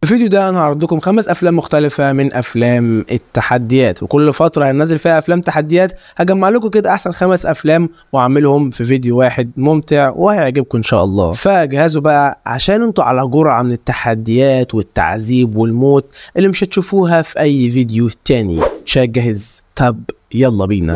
الفيديو ده انا هعرض لكم خمس افلام مختلفة من افلام التحديات وكل فترة هننزل فيها افلام تحديات هجمع لكم كده احسن خمس افلام واعملهم في فيديو واحد ممتع وهيعجبكم ان شاء الله فجهزوا بقى عشان انتوا على جرعة من التحديات والتعذيب والموت اللي مش هتشوفوها في اي فيديو تاني شاك جاهز طب يلا بينا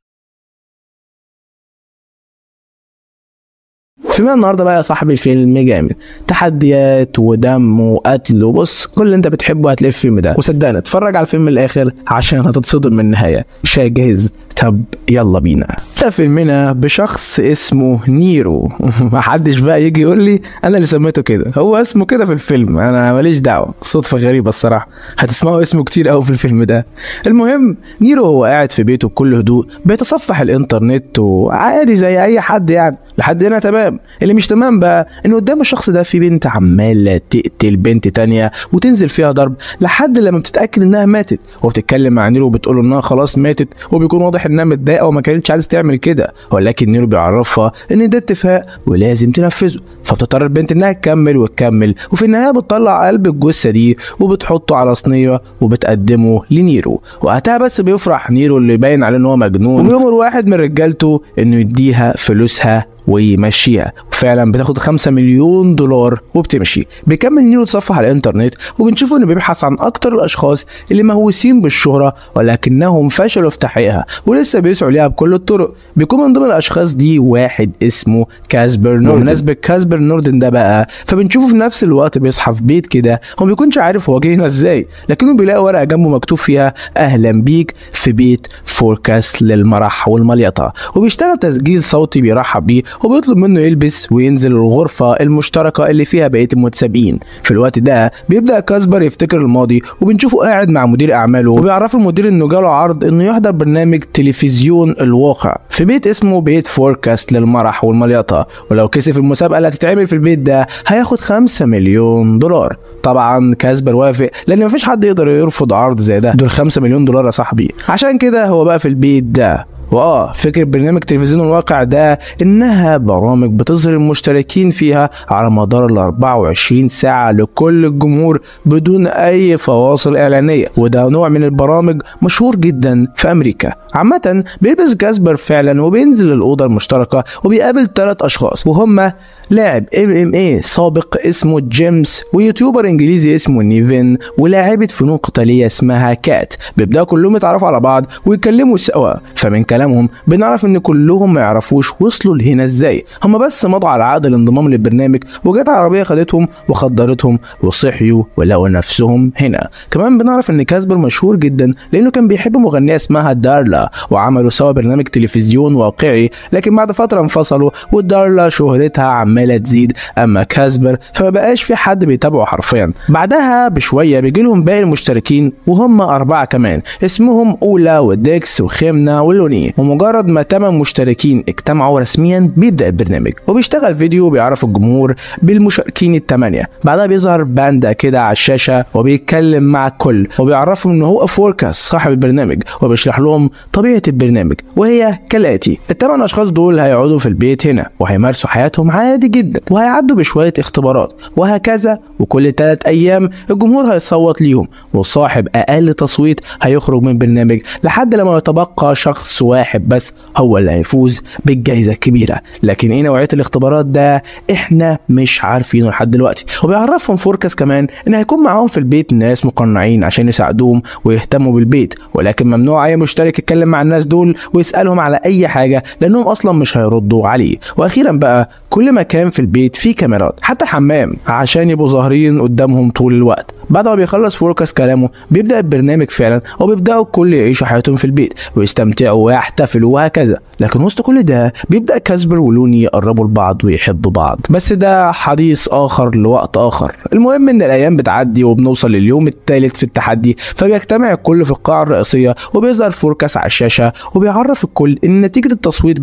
فيلم النهارده بقى يا صاحبي فيلم جامد تحديات ودم وقتل وبص كل اللي انت بتحبه هتلاقيه في الفيلم ده وصدقني اتفرج على الفيلم الاخر عشان هتتصدم من النهايه شاي جاهز طب يلا بينا ده فيلمنا بشخص اسمه نيرو محدش بقى يجي يقول لي انا اللي سميته كده هو اسمه كده في الفيلم انا ماليش دعوه صدفه غريبه الصراحه هتسمعوا اسمه كتير قوي في الفيلم ده المهم نيرو هو قاعد في بيته بكل هدوء بيتصفح الانترنت وعادي زي اي حد يعني لحد هنا تمام اللي مش تمام بقى ان قدام الشخص ده في بنت عماله تقتل بنت تانية وتنزل فيها ضرب لحد لما بتتاكد انها ماتت وبتتكلم مع نيرو وبتقول انها خلاص ماتت وبيكون واضح انها متضايقه وما كانتش عايزه تعمل كده ولكن نيرو بيعرفها ان ده اتفاق ولازم تنفذه فبتضطر البنت انها تكمل وتكمل وفي النهايه بتطلع قلب الجثه دي وبتحطه على صينيه وبتقدمه لنيرو وقتها بس بيفرح نيرو اللي باين عليه ان هو مجنون وبيأمر واحد من رجالته انه يديها فلوسها ويمشيها وفعلا بتاخد 5 مليون دولار وبتمشي بيكمل نيرو يتصفح على الانترنت وبنشوفه انه بيبحث عن اكتر الاشخاص اللي مهووسين بالشهره ولكنهم فشلوا في تحقيقها ولسه بيسعوا ليها بكل الطرق بيكون من ضمن الاشخاص دي واحد اسمه كاسبر نوردن بمناسبه كاسبر نوردن ده بقى فبنشوفه في نفس الوقت بيصحى في بيت كده هو ما بيكونش عارف هو جه هنا ازاي لكنه بيلاقي ورقه جنبه مكتوب فيها اهلا بيك في بيت فوركاست للمرح والمليطه وبيشتغل تسجيل صوتي بيرحب بيه وبيطلب منه يلبس وينزل الغرفة المشتركة اللي فيها بقية المتسابقين في الوقت ده بيبدأ كاسبر يفتكر الماضي وبنشوفه قاعد مع مدير أعماله وبيعرف المدير إنه جاله عرض إنه يحضر برنامج تلفزيون الواقع في بيت اسمه بيت فوركاست للمرح والمليطة ولو كسب المسابقة اللي هتتعمل في البيت ده هياخد 5 مليون دولار طبعا كاسبر وافق لان مفيش حد يقدر يرفض عرض زي ده دول 5 مليون دولار يا صاحبي عشان كده هو بقى في البيت ده واه فكرة برنامج تلفزيون الواقع ده انها برامج بتظهر المشتركين فيها على مدار ال 24 ساعة لكل الجمهور بدون اي فواصل اعلانية وده نوع من البرامج مشهور جدا في امريكا عامة بيلبس جاسبر فعلا وبينزل الاوضة المشتركة وبيقابل ثلاث اشخاص وهما لاعب ام ام اي سابق اسمه جيمس ويوتيوبر انجليزي اسمه نيفن ولاعبة فنون قتالية اسمها كات بيبداوا كلهم يتعرفوا على بعض ويتكلموا سوا فمن كلامهم بنعرف ان كلهم ما يعرفوش وصلوا لهنا ازاي هم بس مضوا على عقد الانضمام للبرنامج وجت عربية خدتهم وخدرتهم وصحيوا ولقوا نفسهم هنا كمان بنعرف ان كاسبر مشهور جدا لانه كان بيحب مغنية اسمها دارلا وعملوا سوا برنامج تلفزيون واقعي لكن بعد فترة انفصلوا ودارلا شهرتها عمالة تزيد اما كاسبر فما بقاش في حد بيتابعه حرفيا بعدها بشوية بيجي لهم باقي المشتركين وهم أربعة كمان اسمهم أولا وديكس وخيمنا ولوني ومجرد ما تمن مشتركين اجتمعوا رسميا بيبدأ البرنامج وبيشتغل فيديو بيعرف الجمهور بالمشاركين الثمانية بعدها بيظهر باندا كده على الشاشة وبيتكلم مع الكل وبيعرفهم ان هو فوركاس صاحب البرنامج وبيشرح لهم طبيعة البرنامج وهي كالآتي الثمان أشخاص دول هيقعدوا في البيت هنا وهيمارسوا حياتهم عادي جدا وهيعدوا بشوية اختبارات وهكذا وكل ثلاث أيام الجمهور هيصوت ليهم وصاحب أقل تصويت هيخرج من البرنامج لحد لما يتبقى شخص واحد بس هو اللي هيفوز بالجائزة الكبيرة لكن ايه نوعية الاختبارات ده احنا مش عارفينه لحد دلوقتي وبيعرفهم فوركاس كمان ان هيكون معاهم في البيت ناس مقنعين عشان يساعدوهم ويهتموا بالبيت ولكن ممنوع اي مشترك يتكلم مع الناس دول ويسالهم على اي حاجه لانهم اصلا مش هيردوا عليه واخيرا بقى كل مكان في البيت فيه كاميرات حتى الحمام عشان يبقوا ظاهرين قدامهم طول الوقت بعد ما بيخلص فوركاس كلامه بيبدا البرنامج فعلا وبيبداوا الكل يعيشوا حياتهم في البيت ويستمتعوا ويحتفلوا وهكذا لكن وسط كل ده بيبدا كاسبر ولوني يقربوا لبعض ويحبوا بعض بس ده حديث اخر لوقت اخر المهم ان الايام بتعدي وبنوصل لليوم الثالث في التحدي فبيجتمع الكل في القاعه الرئيسيه وبيظهر فوركاس على الشاشه وبيعرف الكل ان نتيجه التصويت جت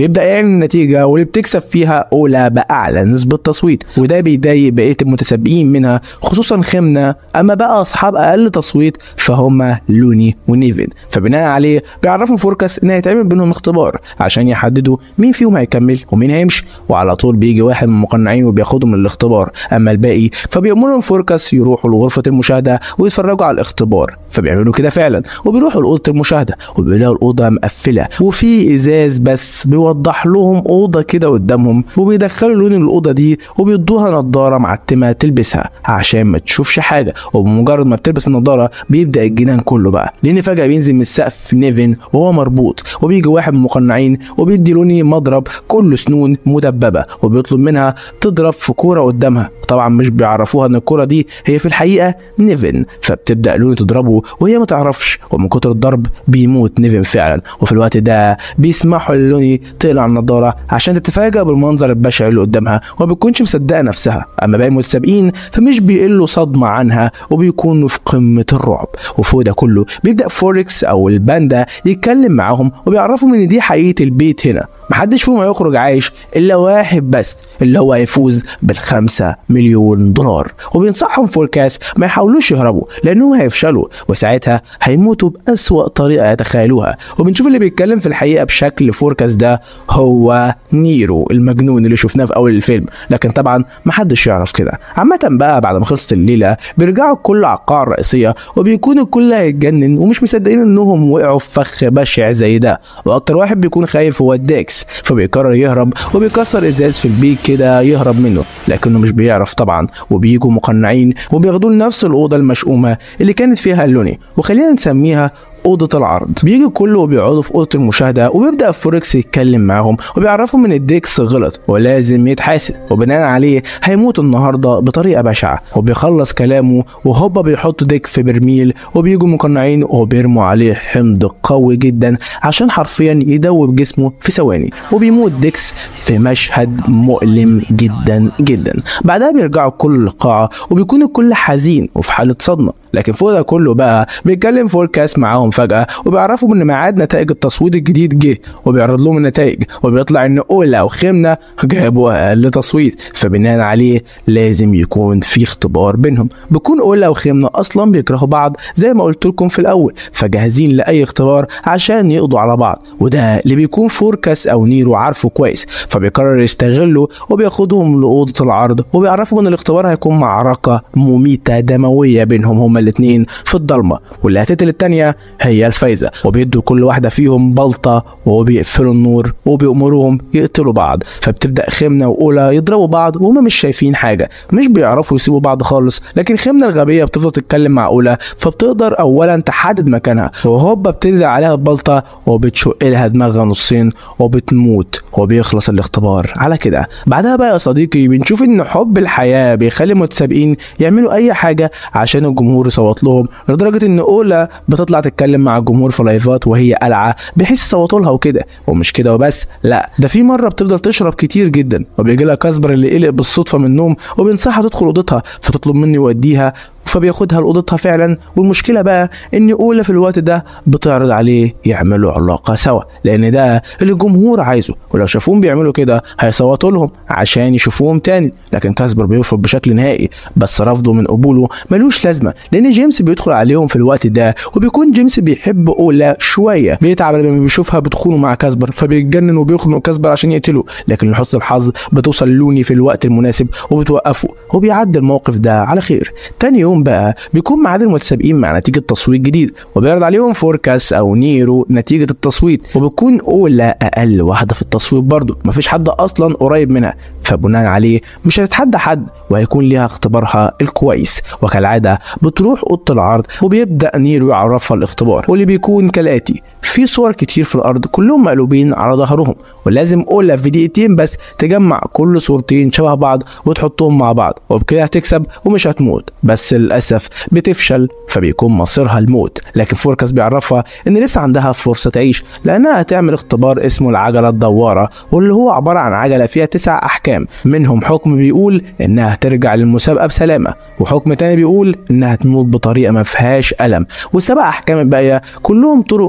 بيبدا يعلن النتيجه واللي بتكسب فيها اولى باعلى نسبه تصويت وده بيضايق بقيه المتسابقين منها خصوصا خمنه اما بقى اصحاب اقل تصويت فهم لوني ونيفن فبناء عليه بيعرفوا فوركاس ان هيتعمل بينهم اختبار عشان يحددوا مين فيهم هيكمل ومين هيمشي وعلى طول بيجي واحد من المقنعين وبياخدهم للاختبار اما الباقي فبيأمرهم فوركاس يروحوا لغرفه المشاهده ويتفرجوا على الاختبار فبيعملوا كده فعلا وبيروحوا لاوضه المشاهده وبيلاقوا الاوضه مقفله وفي ازاز بس بيوضح لهم اوضه كده قدامهم وبيدخلوا لون الاوضه دي وبيدوها نظاره معتمه تلبسها عشان ما تشوفش حاجه وبمجرد ما بتلبس النظاره بيبدا الجنان كله بقى لان فجاه بينزل من السقف نيفن وهو مربوط وبيجي واحد من المقنعين وبيدي لوني مضرب كله سنون مدببه وبيطلب منها تضرب في كوره قدامها طبعا مش بيعرفوها ان الكوره دي هي في الحقيقه نيفن فبتبدا لوني تضربه وهي ما تعرفش ومن كتر الضرب بيموت نيفن فعلا وفي الوقت ده بيسمحوا للوني تقلع النضاره عشان تتفاجأ بالمنظر البشع اللي قدامها وما بتكونش مصدقه نفسها اما باقي المتسابقين فمش بيقلوا صدمه عنها وبيكونوا في قمه الرعب وفوق ده كله بيبدا فوركس او الباندا يتكلم معاهم وبيعرفهم ان دي حقيقه البيت هنا محدش فيهم هيخرج عايش الا واحد بس اللي هو هيفوز بالخمسة مليون دولار وبينصحهم فوركاس ما يحاولوش يهربوا لانهم هيفشلوا وساعتها هيموتوا بأسوأ طريقة يتخيلوها وبنشوف اللي بيتكلم في الحقيقة بشكل فوركاس ده هو نيرو المجنون اللي شفناه في اول الفيلم لكن طبعا محدش يعرف كده عامة بقى بعد ما خلصت الليلة بيرجعوا الكل على القاعة الرئيسية وبيكون الكل هيتجنن ومش مصدقين انهم وقعوا في فخ بشع زي ده واكتر واحد بيكون خايف هو الديكس فبيقرر يهرب وبيكسر ازاز في البيت كده يهرب منه لكنه مش بيعرف طبعا وبيجوا مقنعين وبياخدوه لنفس الاوضه المشؤومه اللي كانت فيها اللوني وخلينا نسميها اوضه العرض بيجي كله وبيقعدوا في اوضه المشاهده وبيبدا فوركس يتكلم معاهم وبيعرفهم ان الديكس غلط ولازم يتحاسب وبناء عليه هيموت النهارده بطريقه بشعه وبيخلص كلامه وهوبا بيحط ديك في برميل وبيجوا مقنعين وبيرموا عليه حمض قوي جدا عشان حرفيا يدوب جسمه في ثواني وبيموت ديكس في مشهد مؤلم جدا جدا بعدها بيرجعوا الكل للقاعه وبيكون الكل حزين وفي حاله صدمه لكن فوق ده كله بقى بيتكلم فوركاس معاهم فجأة وبيعرفهم إن ميعاد نتائج التصويت الجديد جه وبيعرض لهم النتائج وبيطلع إن أولا وخمنة جابوا أقل تصويت فبناء عليه لازم يكون في اختبار بينهم بيكون أولا وخمنة أصلا بيكرهوا بعض زي ما قلت لكم في الأول فجاهزين لأي اختبار عشان يقضوا على بعض وده اللي بيكون فوركاس أو نيرو عارفه كويس فبيقرر يستغله وبياخدهم لأوضة العرض وبيعرفهم إن الاختبار هيكون معركة مميتة دموية بينهم هما الاتنين في الضلمة واللي هتقتل التانية هي الفايزة وبيدوا كل واحدة فيهم بلطة وبيقفلوا النور وبيأمروهم يقتلوا بعض فبتبدأ خمنة وأولى يضربوا بعض وهما مش شايفين حاجة مش بيعرفوا يسيبوا بعض خالص لكن خمنة الغبية بتفضل تتكلم مع أولى فبتقدر أولا تحدد مكانها وهوبا بتنزل عليها البلطة وبتشق لها دماغها نصين وبتموت وبيخلص الاختبار على كده بعدها بقى يا صديقي بنشوف ان حب الحياة بيخلي المتسابقين يعملوا اي حاجة عشان الجمهور يصوت لهم لدرجة ان اولى بتطلع تتكلم مع الجمهور في لايفات وهي قلعة بحيث يصوتوا لها وكده ومش كده وبس لا ده في مرة بتفضل تشرب كتير جدا وبيجي لها كاسبر اللي قلق بالصدفة من النوم وبينصحها تدخل اوضتها فتطلب منه يوديها فبياخدها لاوضتها فعلا والمشكله بقى ان اولى في الوقت ده بتعرض عليه يعملوا علاقه سوا لان ده اللي الجمهور عايزه ولو شافوهم بيعملوا كده هيصوتوا لهم عشان يشوفوهم تاني لكن كاسبر بيرفض بشكل نهائي بس رفضه من قبوله ملوش لازمه لان جيمس بيدخل عليهم في الوقت ده وبيكون جيمس بيحب اولى شويه بيتعب لما بيشوفها بتخونه مع كاسبر فبيتجنن وبيخنق كاسبر عشان يقتله لكن لحسن الحظ بتوصل لوني في الوقت المناسب وبتوقفه وبيعدي الموقف ده على خير تاني يوم بقى بيكون ميعاد المتسابقين مع نتيجة تصويت جديد وبيعرض عليهم فوركاس أو نيرو نتيجة التصويت وبتكون أولى أقل واحدة في التصويت برضه مفيش حد أصلا قريب منها فبناء عليه مش هتتحدى حد وهيكون ليها اختبارها الكويس وكالعادة بتروح أوضة العرض وبيبدأ نيرو يعرفها الاختبار واللي بيكون كالآتي في صور كتير في الأرض كلهم مقلوبين على ظهرهم ولازم أولى في دقيقتين بس تجمع كل صورتين شبه بعض وتحطهم مع بعض وبكده هتكسب ومش هتموت بس للأسف بتفشل فبيكون مصيرها الموت لكن فوركاس بيعرفها إن لسه عندها فرصة تعيش لأنها هتعمل اختبار اسمه العجلة الدوارة واللي هو عبارة عن عجلة فيها تسع أحكام منهم حكم بيقول إنها ترجع للمسابقة بسلامة وحكم تاني بيقول إنها تموت بطريقة ما فيهاش ألم والسبع أحكام الباقية كلهم طرق موت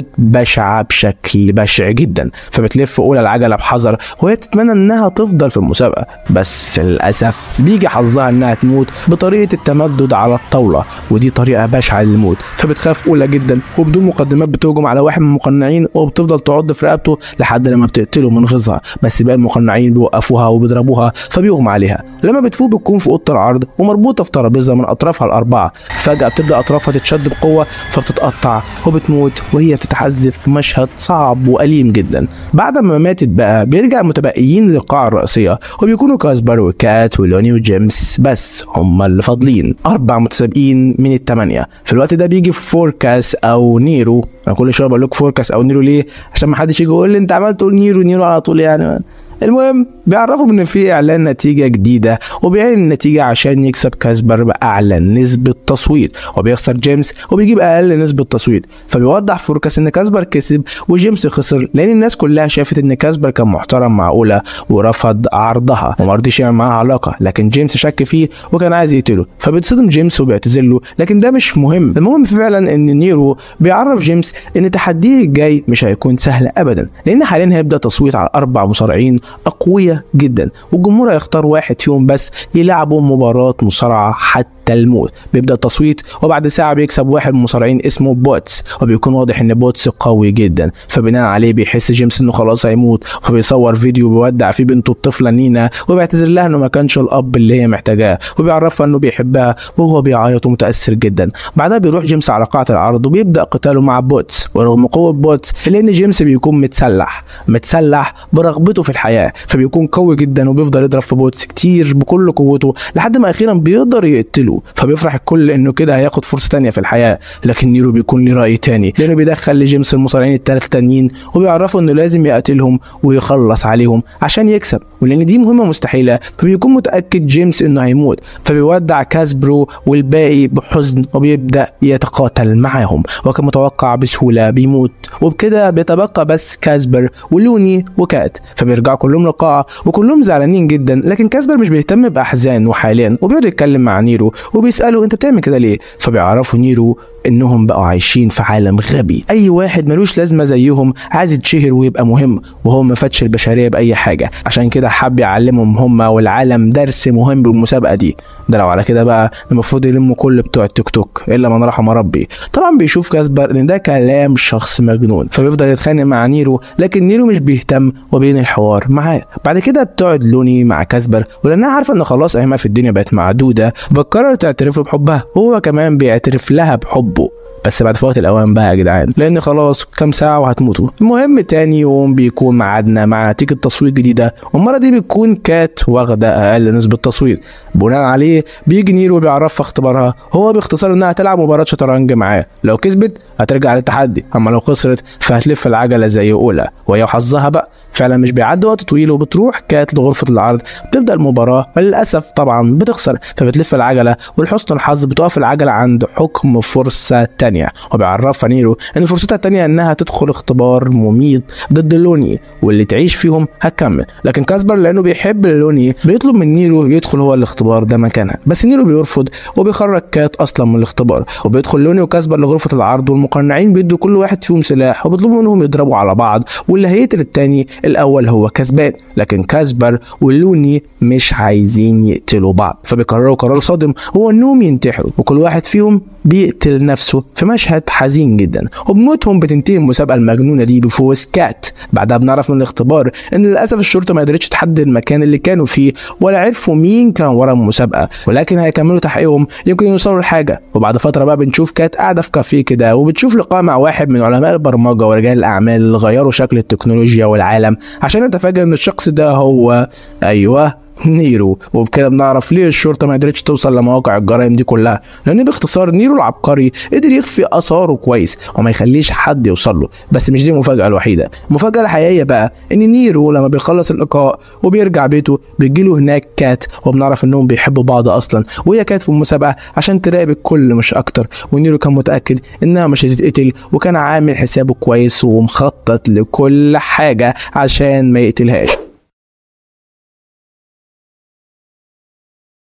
الموت بشعه بشكل بشع جدا فبتلف اولى العجله بحذر وهي تتمنى انها تفضل في المسابقه بس للاسف بيجي حظها انها تموت بطريقه التمدد على الطاوله ودي طريقه بشعه للموت فبتخاف اولى جدا وبدون مقدمات بتهجم على واحد من المقنعين وبتفضل تعض في رقبته لحد لما بتقتله من غيظها بس باقي المقنعين بيوقفوها وبيضربوها فبيغمى عليها لما بتفوق بتكون في اوضه العرض ومربوطه في ترابيزه من اطرافها الاربعه فجاه بتبدا اطرافها تتشد بقوه فبتتقطع وبتموت وهي بتتعذب في مشهد صعب واليم جدا بعد ما ماتت بقى بيرجع المتبقيين للقاعه الرئيسيه وبيكونوا كاسبر وكات ولوني وجيمس بس هم اللي فاضلين اربع متسابقين من الثمانيه في الوقت ده بيجي فوركاس او نيرو انا كل شويه بقول لك فوركاس او نيرو ليه عشان ما حدش يجي يقول لي انت عمال تقول نيرو نيرو على طول يعني المهم بيعرفوا ان في اعلان نتيجه جديده وبيعلن النتيجه عشان يكسب كاسبر باعلى نسبه تصويت وبيخسر جيمس وبيجيب اقل نسبه تصويت فبيوضح فوركاس ان كاسبر كسب وجيمس خسر لان الناس كلها شافت ان كاسبر كان محترم مع اولى ورفض عرضها وما رضيش يعمل معاها علاقه لكن جيمس شك فيه وكان عايز يقتله فبيتصدم جيمس وبيعتذر له لكن ده مش مهم المهم فعلا ان نيرو بيعرف جيمس ان تحديه الجاي مش هيكون سهل ابدا لان حاليا هيبدا تصويت على اربع مصارعين اقوياء جدا والجمهور هيختار واحد فيهم بس يلعبوا مباراه مصارعه حتى الموت بيبدا التصويت وبعد ساعه بيكسب واحد من المصارعين اسمه بوتس وبيكون واضح ان بوتس قوي جدا فبناء عليه بيحس جيمس انه خلاص هيموت فبيصور فيديو بيودع فيه بنته الطفله نينا وبيعتذر لها انه ما كانش الاب اللي هي محتاجاه وبيعرفها انه بيحبها وهو بيعيط ومتاثر جدا بعدها بيروح جيمس على قاعه العرض وبيبدا قتاله مع بوتس ورغم قوه بوتس الا ان جيمس بيكون متسلح متسلح برغبته في الحياه فبيكون قوي جدا وبيفضل يضرب في بوتس كتير بكل قوته لحد ما اخيرا بيقدر يقتله فبيفرح الكل انه كده هياخد فرصه تانية في الحياه لكن نيرو بيكون ليه راي تاني لانه بيدخل لجيمس المصارعين الثلاثه التانيين وبيعرفه انه لازم يقتلهم ويخلص عليهم عشان يكسب ولان دي مهمه مستحيله فبيكون متاكد جيمس انه هيموت فبيودع كاسبرو والباقي بحزن وبيبدا يتقاتل معاهم وكان متوقع بسهوله بيموت وبكده بيتبقى بس كاسبر ولوني وكات فبيرجعوا كلهم للقاعه وكلهم زعلانين جدا لكن كاسبر مش بيهتم باحزانه حاليا وبيقعد يتكلم مع نيرو وبيساله انت بتعمل كده ليه فبيعرفوا نيرو انهم بقوا عايشين في عالم غبي اي واحد ملوش لازمه زيهم عايز يتشهر ويبقى مهم وهو ما فادش البشريه باي حاجه عشان كده حب يعلمهم هم والعالم درس مهم بالمسابقه دي ده لو على كده بقى المفروض يلموا كل بتوع التيك توك الا من رحم ربي طبعا بيشوف كاسبر ان ده كلام شخص مجنون فبيفضل يتخانق مع نيرو لكن نيرو مش بيهتم وبين الحوار معاه بعد كده بتقعد لوني مع كاسبر ولانها عارفه ان خلاص ايامها في الدنيا بقت معدوده بتقرر تعترف له بحبها وهو كمان بيعترف لها بحبه بس بعد فوات الاوان بقى يا جدعان لان خلاص كام ساعه وهتموتوا المهم تاني يوم بيكون ميعادنا مع نتيجه تصويت جديده والمره دي بتكون كات واخده اقل نسبه تصويت بناء عليه بيجي نيرو بيعرفها اختبارها هو باختصار انها تلعب مباراه شطرنج معاه لو كسبت هترجع للتحدي اما لو خسرت فهتلف العجله زي اولى وهي وحظها بقى فعلا مش بيعدي وقت طويل وبتروح كات لغرفه العرض بتبدا المباراه وللاسف طبعا بتخسر فبتلف العجله ولحسن الحظ بتقف العجله عند حكم فرصه تانية وبيعرفها نيرو ان فرصتها التانية انها تدخل اختبار مميت ضد لوني واللي تعيش فيهم هتكمل لكن كاسبر لانه بيحب لوني بيطلب من نيرو يدخل هو الاختبار ده مكانها بس نيرو بيرفض وبيخرج كات اصلا من الاختبار وبيدخل لوني وكاسبر لغرفه العرض والمقنعين بيدوا كل واحد فيهم سلاح وبيطلبوا منهم يضربوا على بعض واللي هيقتل التاني الاول هو كسبان لكن كاسبر ولوني مش عايزين يقتلوا بعض فبيقرروا قرار صادم هو انهم ينتحروا وكل واحد فيهم بيقتل نفسه في مشهد حزين جدا وبموتهم بتنتهي المسابقه المجنونه دي بفوز كات بعدها بنعرف من الاختبار ان للاسف الشرطه ما قدرتش تحدد المكان اللي كانوا فيه ولا عرفوا مين كان ورا المسابقه ولكن هيكملوا تحقيقهم يمكن يوصلوا لحاجه وبعد فتره بقى بنشوف كات قاعده في كافيه كده وبتشوف لقاء مع واحد من علماء البرمجه ورجال الاعمال اللي غيروا شكل التكنولوجيا والعالم عشان نتفاجئ ان الشخص ده هو ايوه نيرو وبكده بنعرف ليه الشرطه ما قدرتش توصل لمواقع الجرائم دي كلها لان باختصار نيرو العبقري قدر يخفي اثاره كويس وما يخليش حد يوصل له بس مش دي المفاجاه الوحيده المفاجاه الحقيقيه بقى ان نيرو لما بيخلص اللقاء وبيرجع بيته بيجيله هناك كات وبنعرف انهم بيحبوا بعض اصلا وهي كانت في المسابقه عشان تراقب الكل مش اكتر ونيرو كان متاكد انها مش هتتقتل وكان عامل حسابه كويس ومخطط لكل حاجه عشان ما يقتلهاش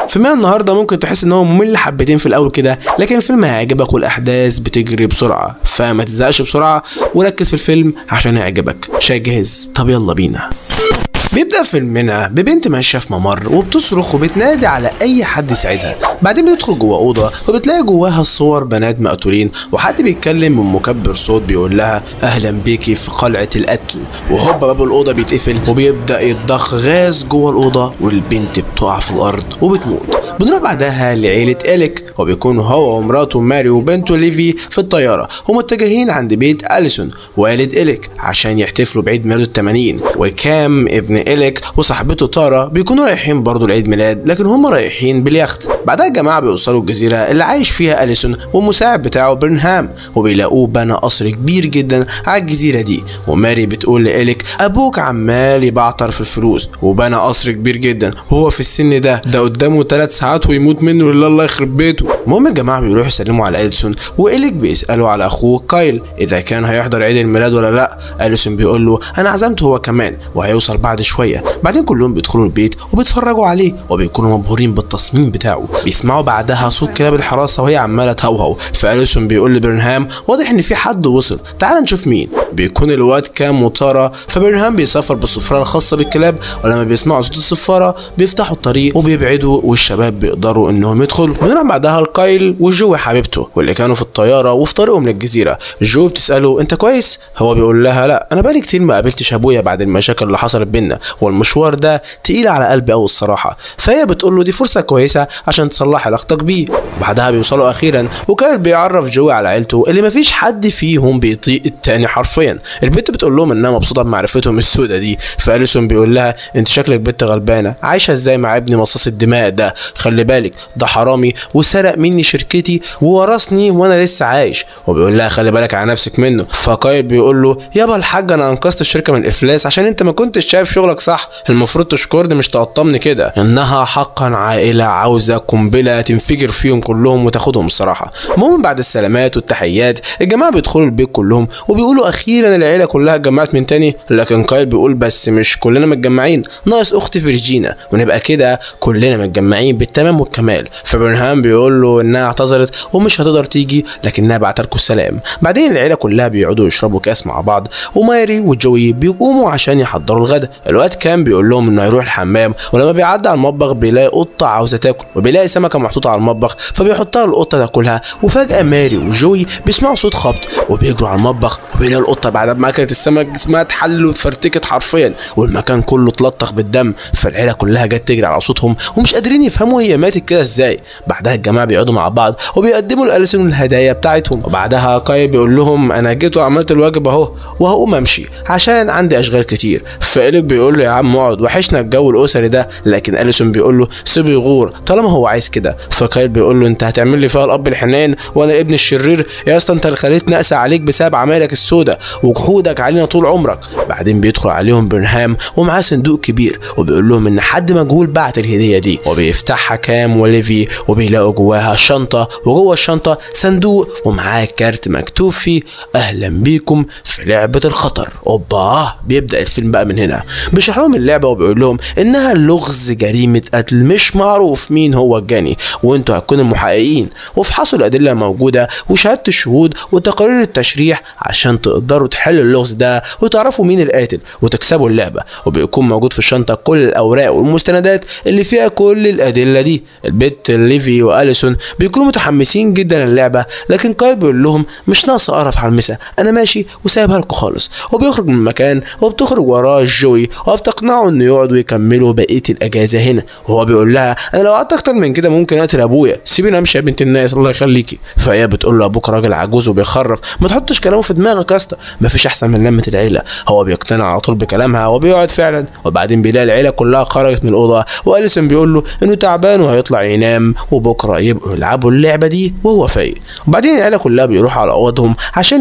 فيلم النهارده ممكن تحس ان هو ممل حبتين في الاول كده لكن الفيلم هيعجبك والاحداث بتجري بسرعه فما تزهقش بسرعه وركز في الفيلم عشان يعجبك شاي جاهز طب يلا بينا بيبدأ فيلمنا ببنت ماشية في ممر وبتصرخ وبتنادي على أي حد يساعدها بعدين بتدخل جوه أوضة وبتلاقي جواها صور بنات مقتولين وحد بيتكلم من مكبر صوت بيقول لها أهلا بيكي في قلعة القتل وهوبا باب الأوضة بيتقفل وبيبدأ يتضخ غاز جوه الأوضة والبنت بتقع في الأرض وبتموت بنروح بعدها لعيلة إليك وبيكونوا هو ومراته ماري وبنته ليفي في الطيارة ومتجهين عند بيت أليسون والد إليك عشان يحتفلوا بعيد ميلاده التمانين وكام ابن إليك وصاحبته تارا بيكونوا رايحين برضه لعيد ميلاد لكن هم رايحين باليخت بعدها الجماعة بيوصلوا الجزيرة اللي عايش فيها أليسون والمساعد بتاعه برنهام وبيلاقوه بنى قصر كبير جدا على الجزيرة دي وماري بتقول لإليك أبوك عمال يبعتر في الفلوس وبنى قصر كبير جدا وهو في السن ده ده قدامه ثلاث ساعات ويموت منه لله الله يخرب بيته المهم الجماعة بيروحوا يسلموا على أليسون وإليك بيسألوا على أخوه كايل إذا كان هيحضر عيد الميلاد ولا لأ أليسون بيقول له أنا عزمته هو كمان وهيوصل بعد شوية بعدين كلهم بيدخلوا البيت وبيتفرجوا عليه وبيكونوا مبهورين بالتصميم بتاعه بيسمعوا بعدها صوت كلاب الحراسة وهي عمالة تهوهو فأليسون بيقول لبرنهام واضح إن في حد وصل تعال نشوف مين بيكون الواد كام وتارا فبرنهام بيسافر بالصفارة الخاصة بالكلاب ولما بيسمعوا صوت الصفارة بيفتحوا الطريق وبيبعدوا والشباب بيقدروا إنهم يدخلوا بنروح بعدها لكايل وجو حبيبته واللي كانوا في الطيارة وفي طريقهم للجزيرة جو بتسأله أنت كويس هو بيقول لها لا أنا بقالي كتير ما قابلتش أبويا بعد المشاكل اللي حصلت بينا والمشوار ده تقيل على قلبي قوي الصراحه فهي بتقول له دي فرصه كويسه عشان تصلح علاقتك بيه بعدها بيوصلوا اخيرا وكايل بيعرف جوي على عيلته اللي مفيش حد فيهم بيطيق التاني حرفيا البنت بتقول لهم انها مبسوطه بمعرفتهم السودة دي فاليسون بيقول لها انت شكلك بنت غلبانه عايشه ازاي مع ابني مصاص الدماء ده خلي بالك ده حرامي وسرق مني شركتي وورثني وانا لسه عايش وبيقول لها خلي بالك على نفسك منه فكايل بيقول له يابا الحاج انا انقذت الشركه من الافلاس عشان انت ما كنتش شايف شغلك صح المفروض تشكرني مش تقطمني كده انها حقا عائله عاوزه قنبله تنفجر فيهم كلهم وتاخدهم الصراحه المهم بعد السلامات والتحيات الجماعه بيدخلوا البيت كلهم وبيقولوا اخيرا العيله كلها اتجمعت من تاني لكن كايل بيقول بس مش كلنا متجمعين ناقص اختي فيرجينا ونبقى كده كلنا متجمعين بالتمام والكمال فبرنهام بيقول له انها اعتذرت ومش هتقدر تيجي لكنها بعتلكوا السلام بعدين العيله كلها بيقعدوا يشربوا كاس مع بعض وماري وجوي بيقوموا عشان يحضروا الغدا الواد كان بيقول لهم انه هيروح الحمام ولما بيعدي على المطبخ بيلاقي قطه عاوزه تاكل وبيلاقي سمكه محطوطه على المطبخ فبيحطها القطه تاكلها وفجاه ماري وجوي بيسمعوا صوت خبط وبيجروا على المطبخ وبيلاقوا القطه بعد ما اكلت السمك جسمها اتحل واتفرتكت حرفيا والمكان كله اتلطخ بالدم فالعيله كلها جت تجري على صوتهم ومش قادرين يفهموا هي ماتت كده ازاي بعدها الجماعه بيقعدوا مع بعض وبيقدموا لاليسون الهدايا بتاعتهم وبعدها كاي بيقول لهم انا جيت وعملت الواجب اهو وهقوم امشي عشان عندي اشغال كتير فإليك بيقول له يا عم اقعد وحشنا الجو الاسري ده لكن اليسون بيقول له سيبه يغور طالما هو عايز كده فكايل بيقول له انت هتعمل لي فيها الاب الحنان وانا الابن الشرير يا اسطى انت اللي خليتني اقسى عليك بسبب عمايلك السوداء وجحودك علينا طول عمرك بعدين بيدخل عليهم برنهام ومعاه صندوق كبير وبيقول لهم ان حد مجهول بعت الهديه دي وبيفتحها كام وليفي وبيلاقوا جواها شنطه وجوه الشنطه صندوق ومعاه كارت مكتوب فيه اهلا بيكم في لعبه الخطر اوبا بيبدا الفيلم بقى من هنا بيشرح لهم اللعبه وبيقول لهم انها لغز جريمه قتل مش معروف مين هو الجاني وانتوا هتكونوا المحققين وافحصوا الادله الموجوده وشهاده الشهود وتقارير التشريح عشان تقدروا تحلوا اللغز ده وتعرفوا مين القاتل وتكسبوا اللعبه وبيكون موجود في الشنطه كل الاوراق والمستندات اللي فيها كل الادله دي البت ليفي واليسون بيكونوا متحمسين جدا للعبه لكن كاي بيقول لهم مش ناقصه قرف على المسا انا ماشي وسايبها لكم خالص وبيخرج من المكان وبتخرج وراه جوي وبتقنعه انه يقعدوا يكملوا بقيه الاجازه هنا وهو بيقول لها انا لو قعدت اكتر من كده ممكن اقتل ابويا سيبيني امشي يا بنت الناس الله يخليكي فهي بتقول له ابوك راجل عجوز وبيخرف ما تحطش كلامه في دماغك يا اسطى مفيش احسن من لمه العيله هو بيقتنع على طول بكلامها وبيقعد فعلا وبعدين بيلاقي العيله كلها خرجت من الاوضه واليسون بيقول له انه تعبان وهيطلع ينام وبكره يبقوا يلعبوا اللعبه دي وهو فايق وبعدين العيله كلها بيروحوا على اوضهم عشان يناموا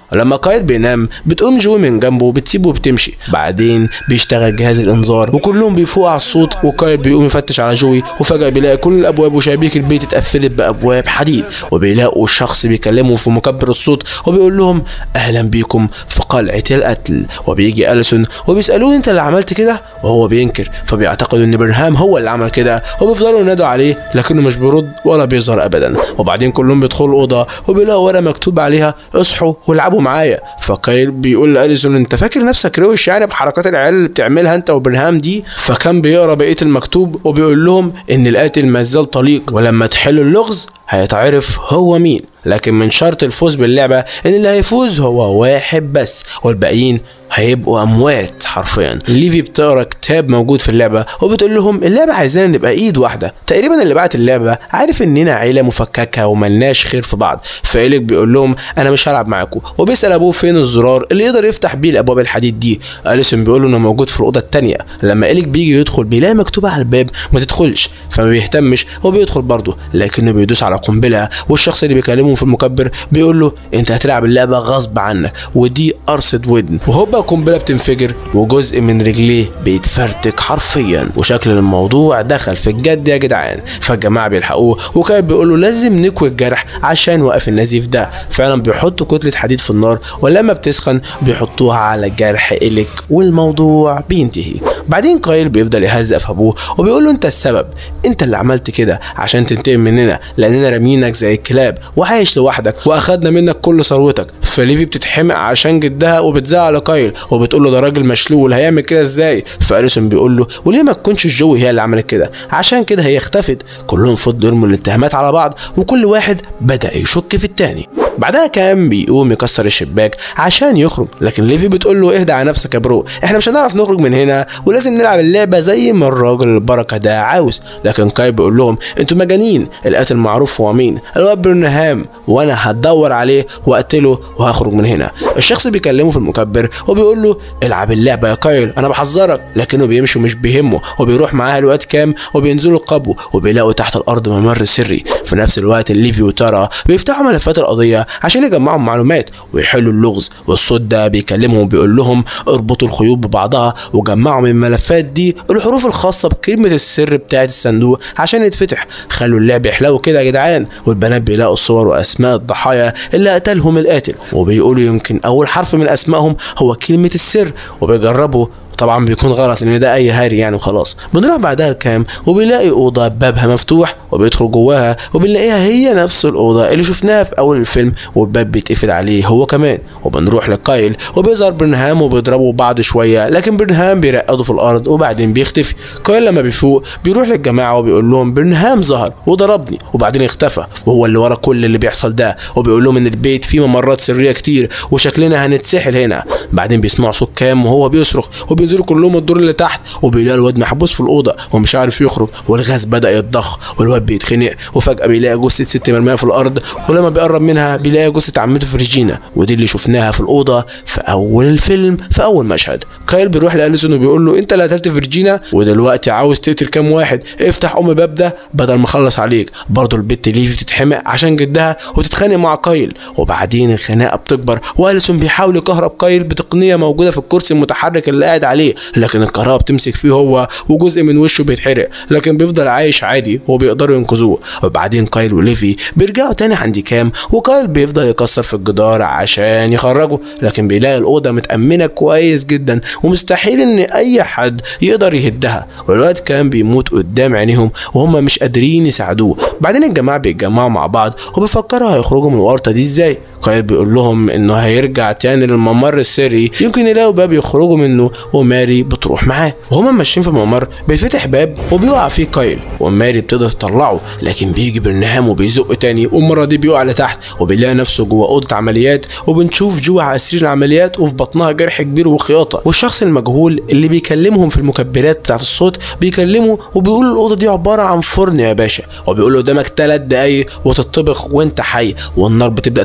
ولما كايل بينام بتقوم جوي من جنبه بتسيبه وبتمشي بعدين بيشتغل جهاز الانذار وكلهم بيفوقوا على الصوت وكايل بيقوم يفتش على جوي وفجاه بيلاقي كل الابواب وشبابيك البيت اتقفلت بابواب حديد وبيلاقوا الشخص بيكلمه في مكبر الصوت وبيقول لهم اهلا بيكم في قلعه القتل وبيجي اليسون وبيسالوه انت اللي عملت كده وهو بينكر فبيعتقدوا ان برهام هو اللي عمل كده وبيفضلوا ينادوا عليه لكنه مش بيرد ولا بيظهر ابدا وبعدين كلهم بيدخلوا الاوضه وبيلاقوا ورقه مكتوب عليها اصحوا والعبوا معايا فكايل بيقول لاليسون انت فاكر نفسك روش يعني بحركات العيال اللي بتعملها انت وبرهام دي فكان بيقرا بقيه المكتوب وبيقول لهم ان القاتل ما زال طليق ولما تحلوا اللغز هيتعرف هو مين لكن من شرط الفوز باللعبة ان اللي هيفوز هو واحد بس والباقيين هيبقوا اموات حرفيا ليفي بتقرا كتاب موجود في اللعبه وبتقول لهم اللعبه عايزانا نبقى ايد واحده تقريبا اللي بعت اللعبه عارف اننا عيله مفككه وملناش خير في بعض فإليك بيقول لهم انا مش هلعب معاكم وبيسال ابوه فين الزرار اللي يقدر يفتح بيه الابواب الحديد دي اليسون بيقول له انه موجود في الاوضه الثانيه لما إليك بيجي يدخل بيلاقي مكتوب على الباب ما تدخلش فما بيهتمش هو بيدخل برضه لكنه بيدوس على قنبله والشخص اللي بيكلمه في المكبر بيقول له انت هتلعب اللعبه غصب عنك ودي قرصه ودن وهوبا قنبله بتنفجر وجزء من رجليه بيتفرتك حرفيا وشكل الموضوع دخل في الجد يا جدعان فالجماعه بيلحقوه وكان بيقول له لازم نكوي الجرح عشان وقف النزيف ده فعلا بيحطوا كتله حديد في النار ولما بتسخن بيحطوها على جرح إليك والموضوع بينتهي بعدين كايل بيفضل يهزق في ابوه وبيقول له انت السبب انت اللي عملت كده عشان تنتقم مننا لاننا رامينك زي الكلاب وعايش لوحدك واخدنا منك كل ثروتك فليفي بتتحمق عشان جدها وبتزعل كايل وبتقول له ده راجل مشلول هيعمل كده ازاي فاليسون بيقول له وليه ما تكونش جوي هي اللي عملت كده عشان كده هي اختفت كلهم فضلوا يرموا الاتهامات على بعض وكل واحد بدا يشك في التاني بعدها كان بيقوم يكسر الشباك عشان يخرج لكن ليفي بتقول له اهدى على نفسك يا برو احنا مش هنعرف نخرج من هنا ولازم نلعب اللعبه زي ما الراجل البركه ده عاوز لكن كاي بيقول لهم انتوا مجانين القاتل معروف هو مين الواد برنهام وانا هدور عليه واقتله وهخرج من هنا الشخص بيكلمه في المكبر وبيقول له العب اللعبه يا كايل انا بحذرك لكنه بيمشي ومش بيهمه وبيروح معاه الواد كام وبينزلوا القبو وبيلاقوا تحت الارض ممر سري في نفس الوقت ليفي وتارا بيفتحوا ملفات القضيه عشان يجمعوا معلومات ويحلوا اللغز والصوت ده بيكلمهم وبيقول لهم اربطوا الخيوط ببعضها وجمعوا من الملفات دي الحروف الخاصه بكلمه السر بتاعه الصندوق عشان يتفتح خلوا اللعب يحلو كده يا جدعان والبنات بيلاقوا صور واسماء الضحايا اللي قتلهم القاتل وبيقولوا يمكن اول حرف من اسمائهم هو كلمه السر وبيجربوا طبعا بيكون غلط لان ده اي هاري يعني وخلاص بنروح بعدها الكام وبيلاقي اوضه بابها مفتوح وبيدخل جواها وبنلاقيها هي نفس الاوضه اللي شفناها في اول الفيلم والباب بيتقفل عليه هو كمان وبنروح لكايل وبيظهر برنهام وبيضربوا بعض شويه لكن برنهام بيرقدوا في الارض وبعدين بيختفي كايل لما بيفوق بيروح للجماعه وبيقول لهم برنهام ظهر وضربني وبعدين اختفى وهو اللي ورا كل اللي بيحصل ده وبيقول لهم ان البيت فيه ممرات سريه كتير وشكلنا هنتسحل هنا بعدين بيسمعوا صوت كام وهو بيصرخ وبينزلوا كلهم الدور اللي تحت وبيلاقي الواد محبوس في الاوضه ومش عارف يخرج والغاز بدا يتضخ والواد بيتخنق وفجاه بيلاقي جثه ست مرميه في الارض ولما بيقرب منها بيلاقي جثه عمته فريجينا ودي اللي شفناها في الاوضه في اول الفيلم في اول مشهد كايل بيروح لاليسون وبيقول له انت اللي قتلت فريجينا ودلوقتي عاوز تقتل كام واحد افتح ام باب ده بدل ما اخلص عليك برضه البت ليفي بتتحمق عشان جدها وتتخانق مع كايل وبعدين الخناقه بتكبر واليسون بيحاول يكهرب كايل بتقنيه موجوده في الكرسي المتحرك اللي قاعد عليه لكن الكهرباء بتمسك فيه هو وجزء من وشه بيتحرق لكن بيفضل عايش عادي وبيقدروا ينقذوه وبعدين كايل وليفي بيرجعوا تاني عند كام وكايل بيفضل يكسر في الجدار عشان يخرجه لكن بيلاقي الاوضه متامنه كويس جدا ومستحيل ان اي حد يقدر يهدها والواد كان بيموت قدام عينيهم وهم مش قادرين يساعدوه بعدين الجماعه بيتجمعوا مع بعض وبيفكروا هيخرجوا من الورطه دي ازاي كايل بيقول لهم انه هيرجع تاني للممر السري يمكن يلاقوا باب يخرجوا منه وماري بتروح معاه وهما ماشيين في الممر بيفتح باب وبيقع فيه كايل وماري بتقدر تطلعه لكن بيجي برنهام وبيزق تاني والمره دي بيقع لتحت وبيلاقي نفسه جوه اوضه عمليات وبنشوف جوه على سرير العمليات وفي بطنها جرح كبير وخياطه والشخص المجهول اللي بيكلمهم في المكبرات بتاعت الصوت بيكلمه وبيقول الاوضه دي عباره عن فرن يا باشا وبيقول له قدامك ثلاث دقايق وتطبخ وانت حي والنار بتبدا تولع في المكان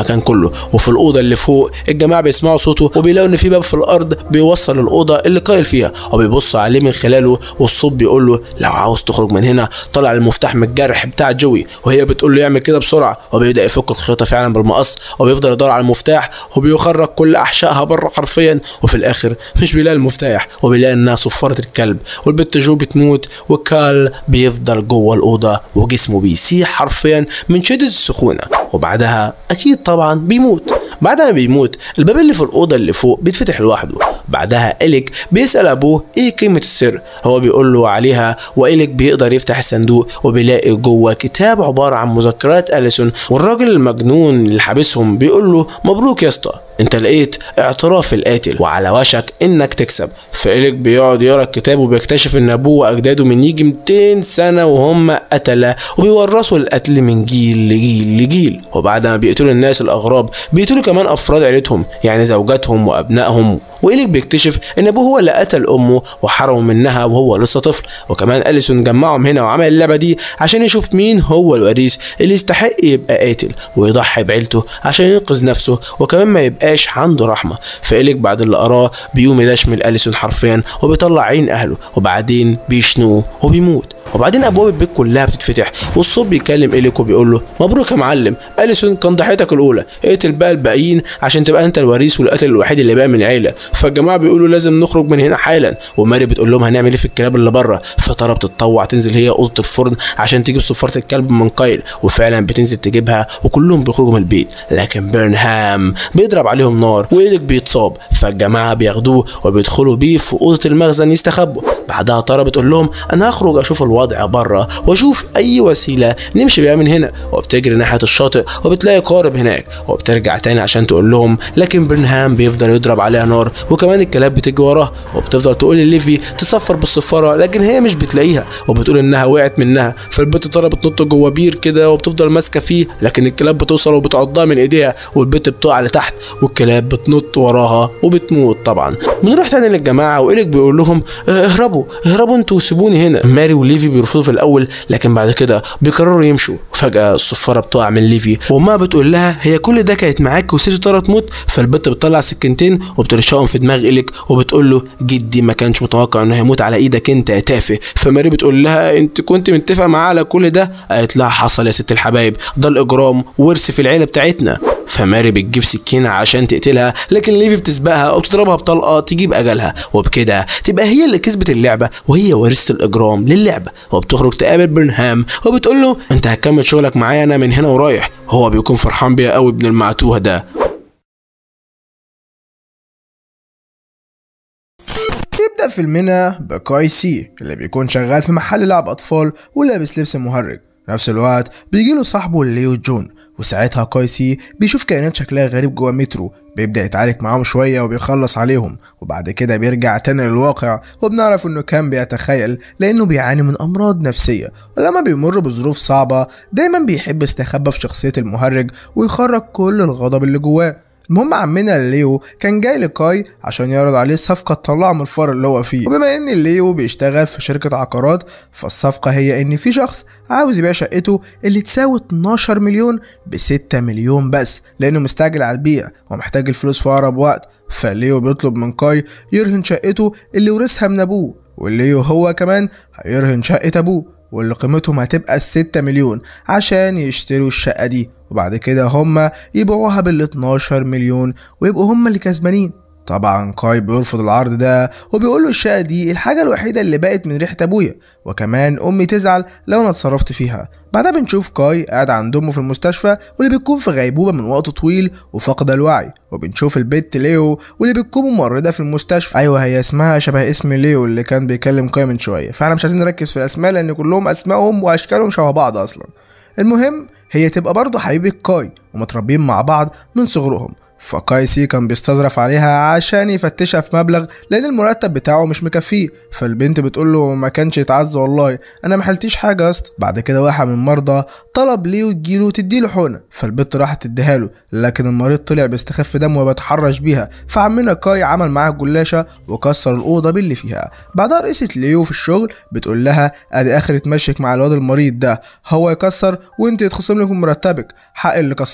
المكان كله وفي الاوضه اللي فوق الجماعه بيسمعوا صوته وبيلاقوا ان في باب في الارض بيوصل الاوضه اللي قايل فيها وبيبصوا عليه من خلاله والصوت بيقول له لو عاوز تخرج من هنا طلع المفتاح من الجرح بتاع جوي وهي بتقول له يعمل كده بسرعه وبيبدا يفك الخيطه فعلا بالمقص وبيفضل يدور على المفتاح وبيخرج كل احشائها بره حرفيا وفي الاخر مش بيلاقي المفتاح وبيلاقي انها صفاره الكلب والبت جو بتموت وكال بيفضل جوه الاوضه وجسمه بيسيح حرفيا من شده السخونه وبعدها اكيد طبعا بيموت بعد ما بيموت الباب اللي في الأوضة اللي فوق بيتفتح لوحده بعدها إليك بيسأل أبوه إيه قيمة السر هو بيقول له عليها وإليك بيقدر يفتح الصندوق وبيلاقي جوه كتاب عبارة عن مذكرات أليسون والراجل المجنون اللي حابسهم بيقول له مبروك يا اسطى انت لقيت اعتراف القاتل وعلى وشك انك تكسب فإليك بيقعد يقرا الكتاب وبيكتشف ان ابوه واجداده من يجي 200 سنه وهم قتله وبيورثوا القتل من جيل لجيل لجيل وبعد ما بيقتلوا الناس الاغراب بيقتلوا كمان افراد عيلتهم يعني زوجاتهم وابنائهم وإليك بيكتشف ان ابوه هو اللي قتل امه وحرمه منها وهو لسه طفل وكمان اليسون جمعهم هنا وعمل اللعبه دي عشان يشوف مين هو الوريث اللي يستحق يبقى قاتل ويضحي بعيلته عشان ينقذ نفسه وكمان ما يبقاش عنده رحمه فإليك بعد اللي قراه بيقوم يدشمل اليسون حرفيا وبيطلع عين اهله وبعدين بيشنوه وبيموت وبعدين ابواب البيت كلها بتتفتح والصوت بيكلم إليك وبيقول له مبروك يا معلم اليسون كان ضحيتك الاولى اقتل بقى الباقيين عشان تبقى انت الوريث والقاتل الوحيد اللي بقى من العيله فالجماعه بيقولوا لازم نخرج من هنا حالا وماري بتقول لهم هنعمل ايه في الكلاب اللي بره فترى بتتطوع تنزل هي اوضه الفرن عشان تجيب صفاره الكلب من قايل وفعلا بتنزل تجيبها وكلهم بيخرجوا من البيت لكن بيرنهام بيضرب عليهم نار وإيليك بيتصاب فالجماعه بياخدوه وبيدخلوا بيه في اوضه المخزن يستخبوا بعدها ترى بتقول لهم انا هخرج اشوف الوضع بره واشوف اي وسيله نمشي بيها من هنا وبتجري ناحيه الشاطئ وبتلاقي قارب هناك وبترجع تاني عشان تقول لهم لكن برنهام بيفضل يضرب عليها نار وكمان الكلاب بتجي وراها وبتفضل تقول لليفي تصفر بالصفاره لكن هي مش بتلاقيها وبتقول انها وقعت منها فالبت ترى بتنط جوه بير كده وبتفضل ماسكه فيه لكن الكلاب بتوصل وبتعضها من ايديها والبت بتقع لتحت والكلاب بتنط وراها وبتموت طبعا بنروح تاني للجماعه وإليك بيقول لهم "اه، اهربوا اهربوا انتوا وسيبوني هنا ماري وليفي بيرفضوا في الاول لكن بعد كده بيقرروا يمشوا فجاه الصفاره بتقع من ليفي وامها بتقول لها هي كل ده كانت معاك وسيبتي ترى تموت فالبت بتطلع سكينتين وبترشقهم في دماغ إليك وبتقول له جدي ما كانش متوقع انه هيموت على ايدك انت يا تافه فماري بتقول لها انت كنت متفق معاه على كل ده قالت لها حصل يا ست الحبايب ده الاجرام ورث في العيله بتاعتنا فماري بتجيب سكينة عشان تقتلها لكن ليفي بتسبقها وبتضربها بطلقة تجيب أجلها وبكده تبقى هي اللي كسبت اللعبة وهي ورثة الإجرام للعبة وبتخرج تقابل برنهام وبتقول له أنت هتكمل شغلك معايا أنا من هنا ورايح هو بيكون فرحان بيها قوي ابن المعتوه ده يبدأ فيلمنا بكاي سي اللي بيكون شغال في محل لعب أطفال ولابس لبس مهرج نفس الوقت بيجيله صاحبه ليو جون وساعتها كاي سي بيشوف كائنات شكلها غريب جوه مترو بيبدأ يتعارك معاهم شوية وبيخلص عليهم وبعد كده بيرجع تاني للواقع وبنعرف انه كان بيتخيل لانه بيعاني من امراض نفسية ولما بيمر بظروف صعبة دايما بيحب يستخبى في شخصية المهرج ويخرج كل الغضب اللي جواه المهم عمنا ليو كان جاي لكاي عشان يعرض عليه صفقة تطلعه من الفار اللي هو فيه وبما ان ليو بيشتغل في شركة عقارات فالصفقة هي ان في شخص عاوز يبيع شقته اللي تساوي 12 مليون ب 6 مليون بس لانه مستعجل على البيع ومحتاج الفلوس في اقرب وقت فليو بيطلب من كاي يرهن شقته اللي ورثها من ابوه وليو هو كمان هيرهن شقة ابوه واللي قيمتهم هتبقى الستة مليون عشان يشتروا الشقة دي وبعد كده هما يبيعوها بال 12 مليون ويبقوا هما اللي كسبانين طبعا كاي بيرفض العرض ده وبيقول له الشقة دي الحاجة الوحيدة اللي بقت من ريحة ابويا وكمان امي تزعل لو انا اتصرفت فيها بعدها بنشوف كاي قاعد عند امه في المستشفى واللي بتكون في غيبوبة من وقت طويل وفقد الوعي وبنشوف البت ليو واللي بتكون ممرضة في المستشفى ايوه هي اسمها شبه اسم ليو اللي كان بيكلم كاي من شوية فاحنا مش عايزين نركز في الاسماء لان كلهم اسمائهم واشكالهم شبه بعض اصلا المهم هي تبقى برضه حبيبة كاي ومتربيين مع بعض من صغرهم فكاي سي كان بيستظرف عليها عشان يفتشها في مبلغ لان المرتب بتاعه مش مكفيه فالبنت بتقول له ما كانش يتعز والله انا ما حلتيش حاجه يا اسطى بعد كده واحد من المرضى طلب ليه تجيله تديله حقنه فالبنت راحت تديها له لكن المريض طلع بيستخف دم وبيتحرش بيها فعمنا كاي عمل معاها جلاشه وكسر الاوضه باللي فيها بعدها رئيسة ليو في الشغل بتقول لها ادي اخر تمشيك مع الواد المريض ده هو يكسر وانت يتخصم لك من مرتبك حق اللي كسره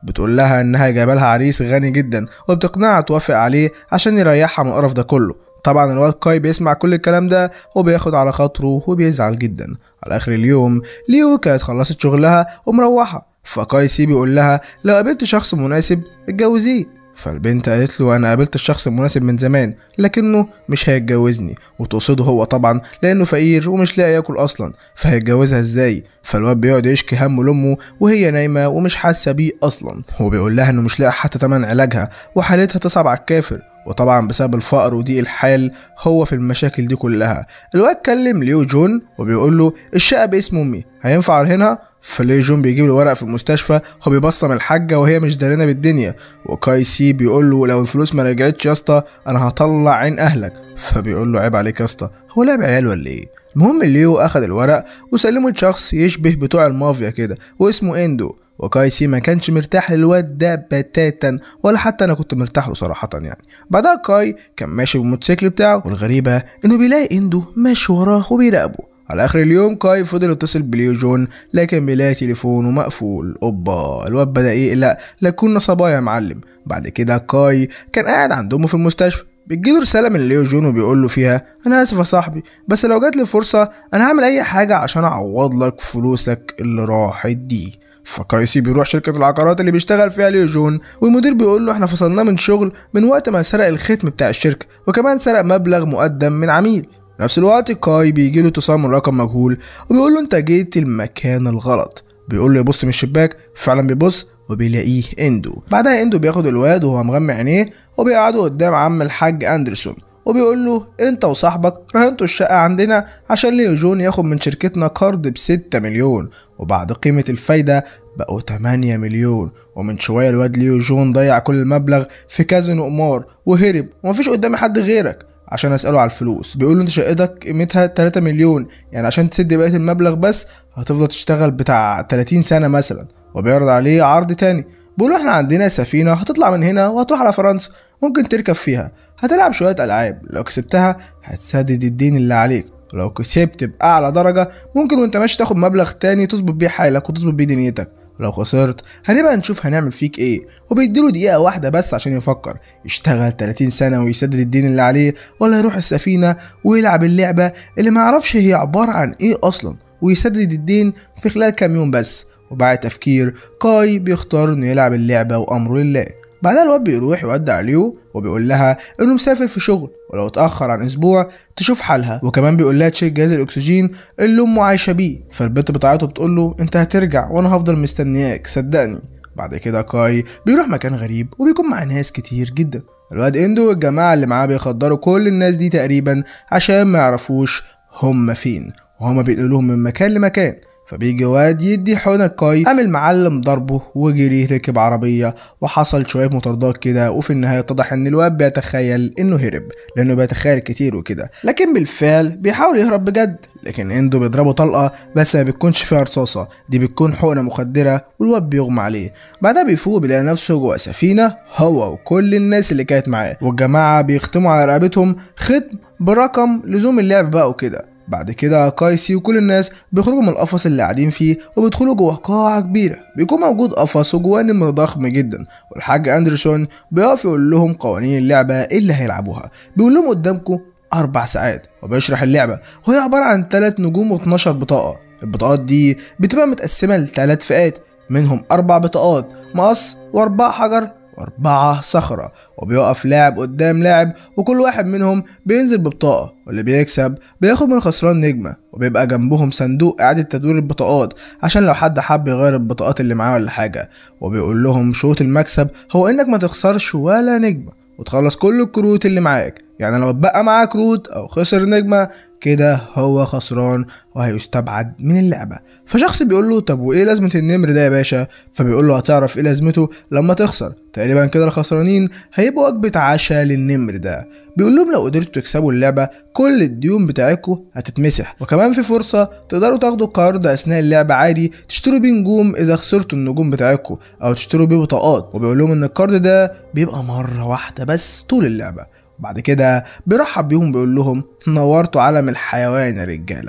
بتقول لها انها جايبه لها عريس غني جدا وبتقنعها توافق عليه عشان يريحها من القرف ده كله طبعا الواد كاي بيسمع كل الكلام ده وبياخد على خاطره وبيزعل جدا على اخر اليوم ليو كانت خلصت شغلها ومروحه فكاي سي بيقول لها لو قابلت شخص مناسب اتجوزيه فالبنت قالت له انا قابلت الشخص المناسب من زمان لكنه مش هيتجوزني وتقصده هو طبعا لانه فقير ومش لاقي ياكل اصلا فهيتجوزها ازاي فالواد بيقعد يشكي همه لامه وهي نايمه ومش حاسه بيه اصلا وبيقول لها انه مش لاقي حتى تمن علاجها وحالتها تصعب على الكافر وطبعا بسبب الفقر وضيق الحال هو في المشاكل دي كلها الواد كلم ليو جون وبيقول له الشقه باسم امي هينفع ارهنها فليو جون بيجيب له ورق في المستشفى هو بيبصم الحاجه وهي مش دارانه بالدنيا وكاي سي بيقول له لو الفلوس ما رجعتش يا اسطى انا هطلع عين اهلك فبيقول له عيب عليك يا اسطى هو لعب عيال ولا ايه المهم ليو اخد الورق وسلمه لشخص يشبه بتوع المافيا كده واسمه اندو وكايسي ما كانش مرتاح للواد ده بتاتا ولا حتى انا كنت مرتاح له صراحه يعني بعدها كاي كان ماشي بالموتوسيكل بتاعه والغريبه انه بيلاقي اندو ماشي وراه وبيراقبه على اخر اليوم كاي فضل يتصل بليو جون لكن بيلاقي تليفونه مقفول اوبا الواد بدا يقلق لكنا صبايا يا معلم بعد كده كاي كان قاعد عند امه في المستشفى بتجيله رسالة من ليو جون وبيقول له فيها أنا آسف يا صاحبي بس لو جات لي فرصة أنا هعمل أي حاجة عشان أعوض لك فلوسك اللي راحت دي فكايسي بيروح شركة العقارات اللي بيشتغل فيها ليو جون والمدير بيقول له احنا فصلناه من شغل من وقت ما سرق الختم بتاع الشركة وكمان سرق مبلغ مقدم من عميل نفس الوقت كاي بيجي له اتصال من رقم مجهول وبيقول له انت جيت المكان الغلط بيقول له يبص من الشباك فعلا بيبص وبيلاقيه اندو بعدها اندو بياخد الواد وهو مغمى عينيه وبيقعدوا قدام عم الحاج اندرسون وبيقول له انت وصاحبك رهنتوا الشقة عندنا عشان ليو جون ياخد من شركتنا قرض بستة مليون وبعد قيمة الفايدة بقوا 8 مليون ومن شوية الواد ليو جون ضيع كل المبلغ في كازينو قمار وهرب ومفيش قدامي حد غيرك عشان اساله على الفلوس بيقول له انت شقتك قيمتها 3 مليون يعني عشان تسد بقيه المبلغ بس هتفضل تشتغل بتاع 30 سنه مثلا وبيعرض عليه عرض تاني بيقول له احنا عندنا سفينه هتطلع من هنا وهتروح على فرنسا ممكن تركب فيها هتلعب شويه العاب لو كسبتها هتسدد الدين اللي عليك ولو كسبت بأعلى درجة ممكن وانت ماشي تاخد مبلغ تاني تظبط بيه حالك وتظبط بيه دنيتك ولو خسرت هنبقى نشوف هنعمل فيك ايه وبيديله دقيقة واحدة بس عشان يفكر يشتغل 30 سنة ويسدد الدين اللي عليه ولا يروح السفينة ويلعب اللعبة اللي معرفش هي عبارة عن ايه اصلا ويسدد الدين في خلال كام يوم بس وبعد تفكير كاي بيختار انه يلعب اللعبة وامره لله بعدها الواد بيروح يودع ليو وبيقول لها انه مسافر في شغل ولو اتاخر عن اسبوع تشوف حالها وكمان بيقول لها تشيك جهاز الاكسجين اللي امه عايشه بيه فالبنت بتاعته بتقول له انت هترجع وانا هفضل مستنياك صدقني بعد كده كاي بيروح مكان غريب وبيكون مع ناس كتير جدا الواد اندو والجماعه اللي معاه بيخدروا كل الناس دي تقريبا عشان ما يعرفوش هم فين وهما بينقلوهم من مكان لمكان فبيجي واد يدي حقنة كاي قام المعلم ضربه وجري ركب عربية وحصل شوية مطاردات كده وفي النهاية اتضح ان الواد بيتخيل انه هرب لانه بيتخيل كتير وكده لكن بالفعل بيحاول يهرب بجد لكن اندو بيضربه طلقة بس ما بتكونش فيها رصاصة دي بتكون حقنة مخدرة والواد بيغمى عليه بعدها بيفوق بيلاقي نفسه جوه سفينة هو وكل الناس اللي كانت معاه والجماعة بيختموا على رقبتهم ختم برقم لزوم اللعب بقى وكده بعد كده كايسي وكل الناس بيخرجوا من القفص اللي قاعدين فيه وبيدخلوا جوه قاعة كبيرة بيكون موجود قفص وجواه نمر ضخم جدا والحاج اندرسون بيقف يقول لهم قوانين اللعبة اللي هيلعبوها بيقول لهم قدامكم أربع ساعات وبيشرح اللعبة وهي عبارة عن تلات نجوم و12 بطاقة البطاقات دي بتبقى متقسمة لتلات فئات منهم أربع بطاقات مقص وأربع حجر وأربعة صخرة وبيقف لاعب قدام لاعب وكل واحد منهم بينزل ببطاقة واللي بيكسب بياخد من الخسران نجمة وبيبقى جنبهم صندوق إعادة تدوير البطاقات عشان لو حد حب يغير البطاقات اللي معاه ولا حاجة وبيقول لهم شروط المكسب هو إنك ما تخسرش ولا نجمة وتخلص كل الكروت اللي معاك يعني لو اتبقى معاه كروت او خسر نجمة كده هو خسران وهيستبعد من اللعبة فشخص بيقول له طب وايه لازمة النمر ده يا باشا فبيقول له هتعرف ايه لازمته لما تخسر تقريبا كده الخسرانين هيبقوا وجبة عشاء للنمر ده بيقول لهم لو قدرتوا تكسبوا اللعبة كل الديون بتاعتكم هتتمسح وكمان في فرصة تقدروا تاخدوا قرض اثناء اللعبة عادي تشتروا بيه نجوم اذا خسرتوا النجوم بتاعتكم او تشتروا بيه بطاقات وبيقول لهم ان القرض ده بيبقى مرة واحدة بس طول اللعبة بعد كده بيرحب بيهم بيقول لهم نورتوا علم الحيوان يا رجالة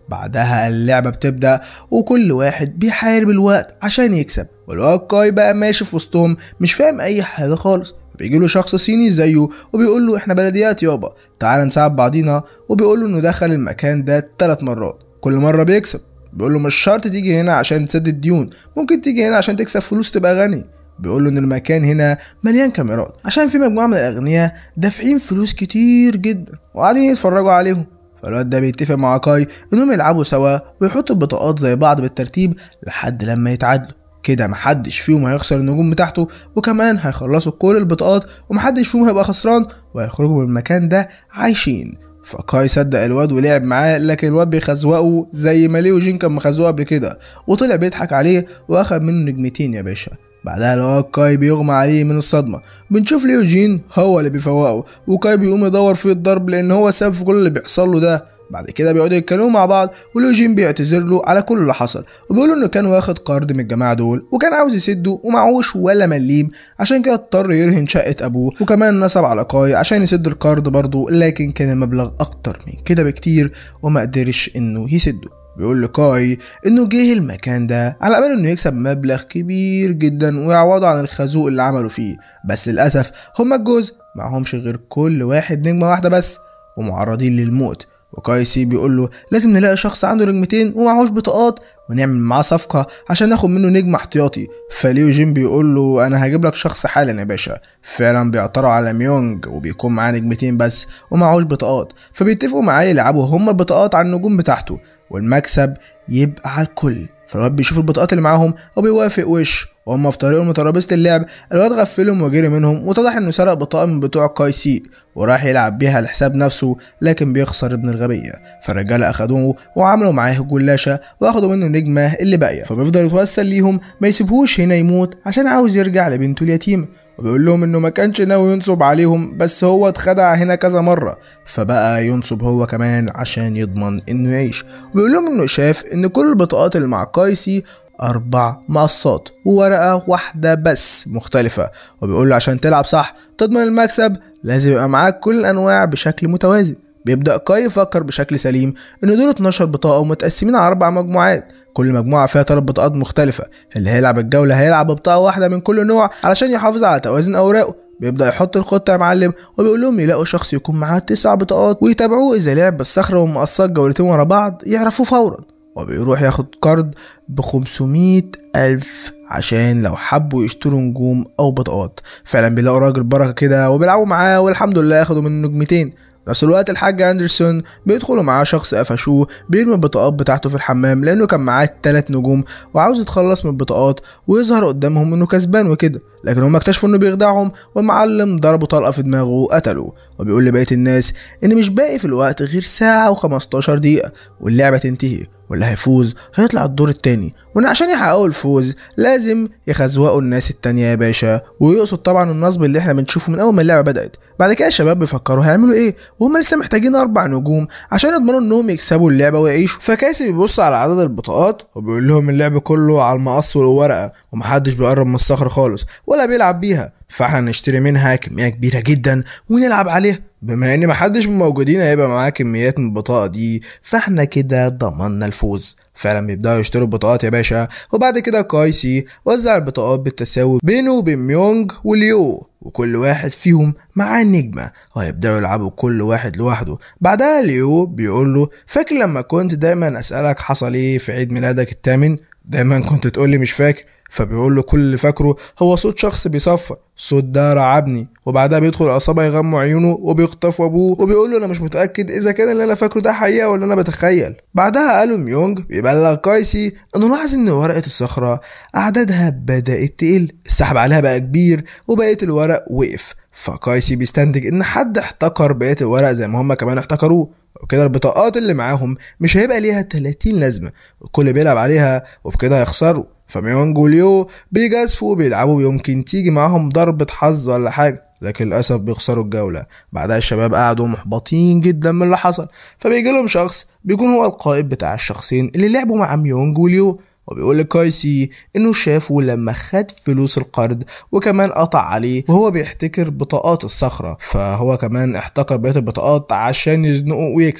بعدها اللعبة بتبدأ وكل واحد بيحارب الوقت عشان يكسب والواد كاي بقى ماشي في وسطهم مش فاهم أي حاجة خالص بيجي له شخص صيني زيه وبيقول له احنا بلديات يابا تعال نساعد بعضينا وبيقول له انه دخل المكان ده ثلاث مرات كل مرة بيكسب بيقول له مش شرط تيجي هنا عشان تسدد ديون ممكن تيجي هنا عشان تكسب فلوس تبقى غني بيقول له ان المكان هنا مليان كاميرات عشان في مجموعه من الاغنياء دافعين فلوس كتير جدا وقاعدين يتفرجوا عليهم فالواد ده بيتفق مع كاي انهم يلعبوا سوا ويحطوا البطاقات زي بعض بالترتيب لحد لما يتعادلوا كده محدش فيهم هيخسر النجوم بتاعته وكمان هيخلصوا كل البطاقات ومحدش فيهم هيبقى خسران وهيخرجوا من المكان ده عايشين فكاي صدق الواد ولعب معاه لكن الواد بيخزوقه زي ما ليو جين كان مخزوقه قبل كده وطلع بيضحك عليه واخد منه نجمتين يا باشا بعدها الواد كاي بيغمى عليه من الصدمة بنشوف ليو جين هو اللي بيفوقه وكاي بيقوم يدور فيه الضرب لان هو السبب في كل اللي بيحصل له ده بعد كده بيقعدوا يتكلموا مع بعض وليو جين بيعتذر له على كل اللي حصل وبيقول انه كان واخد قرض من الجماعه دول وكان عاوز يسده ومعهوش ولا مليم عشان كده اضطر يرهن شقه ابوه وكمان نصب على كاي عشان يسد القرض برضه لكن كان المبلغ اكتر من كده بكتير وما قدرش انه يسده بيقول لكاي انه جه المكان ده على امل انه يكسب مبلغ كبير جدا ويعوضه عن الخازوق اللي عمله فيه بس للاسف هما الجوز معهمش غير كل واحد نجمه واحده بس ومعرضين للموت وكايسي بيقول له لازم نلاقي شخص عنده نجمتين ومعهوش بطاقات ونعمل معاه صفقة عشان ناخد منه نجم احتياطي فليو جين بيقول له انا هجيب لك شخص حالا يا باشا فعلا بيعترضوا على ميونج وبيكون معاه نجمتين بس ومعهوش بطاقات فبيتفقوا معاه يلعبوا هما البطاقات على النجوم بتاعته والمكسب يبقى على الكل فالواد بيشوف البطاقات اللي معاهم وبيوافق وش وهم في طريقهم لترابيزة اللعب الواد غفلهم وجري منهم واتضح انه سرق بطاقة من بتوع كاي سي وراح يلعب بيها لحساب نفسه لكن بيخسر ابن الغبية فالرجالة اخدوه وعملوا معاه جلاشة واخدوا منه نجمة اللي باقية فبيفضل يتوسل ليهم ما يسيبهوش هنا يموت عشان عاوز يرجع لبنته اليتيمة وبيقول لهم انه ما كانش ناوي ينصب عليهم بس هو اتخدع هنا كذا مرة فبقى ينصب هو كمان عشان يضمن انه يعيش وبيقول لهم انه شاف ان كل البطاقات اللي مع كايسي أربع مقصات وورقة واحدة بس مختلفة وبيقول له عشان تلعب صح تضمن المكسب لازم يبقى معاك كل الأنواع بشكل متوازي بيبدأ كاي يفكر بشكل سليم إن دول 12 بطاقة ومتقسمين على أربع مجموعات كل مجموعة فيها تلات بطاقات مختلفة اللي هيلعب الجولة هيلعب ببطاقة واحدة من كل نوع علشان يحافظ على توازن أوراقه بيبدأ يحط الخطة يا معلم وبيقول لهم يلاقوا شخص يكون معاه تسع بطاقات ويتابعوه إذا لعب بالصخرة والمقصات جولتين ورا بعض يعرفوه فورا وبيروح ياخد كارد ب 500 ألف عشان لو حبوا يشتروا نجوم أو بطاقات فعلا بيلاقوا راجل بركة كده وبيلعبوا معاه والحمد لله ياخدوا منه نجمتين نفس الوقت الحاج اندرسون بيدخلوا معاه شخص قفشوه بيرمي البطاقات بتاعته في الحمام لانه كان معاه تلات نجوم وعاوز يتخلص من البطاقات ويظهر قدامهم انه كسبان وكده لكن هم اكتشفوا انه بيخدعهم والمعلم ضربه طلقه في دماغه وقتله وبيقول لبقيه الناس ان مش باقي في الوقت غير ساعه و15 دقيقه واللعبه تنتهي واللي هيفوز هيطلع الدور التاني وان عشان يحققوا الفوز لازم يخزوقوا الناس التانية يا باشا ويقصد طبعا النصب اللي احنا بنشوفه من اول ما اللعبه بدات بعد كده الشباب بيفكروا هيعملوا ايه وهم لسه محتاجين اربع نجوم عشان يضمنوا انهم يكسبوا اللعبه ويعيشوا فكاسي بيبص على عدد البطاقات وبيقول لهم اللعب كله على المقص والورقه ومحدش بيقرب من الصخر خالص ولا بيلعب بيها فاحنا نشتري منها كميه كبيره جدا ونلعب عليها بما ان محدش من الموجودين هيبقى معاه كميات من البطاقه دي فاحنا كده ضمننا الفوز فعلا بيبداوا يشتروا البطاقات يا باشا وبعد كده كايسي وزع البطاقات بالتساوي بينه وبين ميونج وليو وكل واحد فيهم معاه نجمة وهيبدأوا يلعبوا كل واحد لوحده بعدها ليو بيقول له فاكر لما كنت دايما أسألك حصل ايه في عيد ميلادك الثامن دايما كنت تقولي مش فاكر فبيقول له كل اللي فاكره هو صوت شخص بيصفر الصوت ده رعبني وبعدها بيدخل العصابة يغموا عيونه وبيخطفوا ابوه وبيقول له انا مش متأكد اذا كان اللي انا فاكره ده حقيقة ولا انا بتخيل بعدها قالوا ميونج بيبلغ كايسي انه لاحظ ان ورقة الصخرة اعدادها بدأت تقل السحب عليها بقى كبير وبقية الورق وقف فكايسي بيستنتج ان حد احتكر بقية الورق زي ما هما كمان احتكروه وكده البطاقات اللي معاهم مش هيبقى ليها 30 لازمة والكل بيلعب عليها وبكده هيخسروا فميونج وليو بيجازفوا وبيلعبوا ويمكن تيجي معاهم ضربة حظ ولا حاجة لكن للأسف بيخسروا الجولة بعدها الشباب قعدوا محبطين جدا من اللي حصل فبيجي لهم شخص بيكون هو القائد بتاع الشخصين اللي لعبوا مع ميونج وليو وبيقول لكايسي انه شافه لما خد فلوس القرض وكمان قطع عليه وهو بيحتكر بطاقات الصخرة فهو كمان احتكر بقية البطاقات عشان يزنقه ويكسب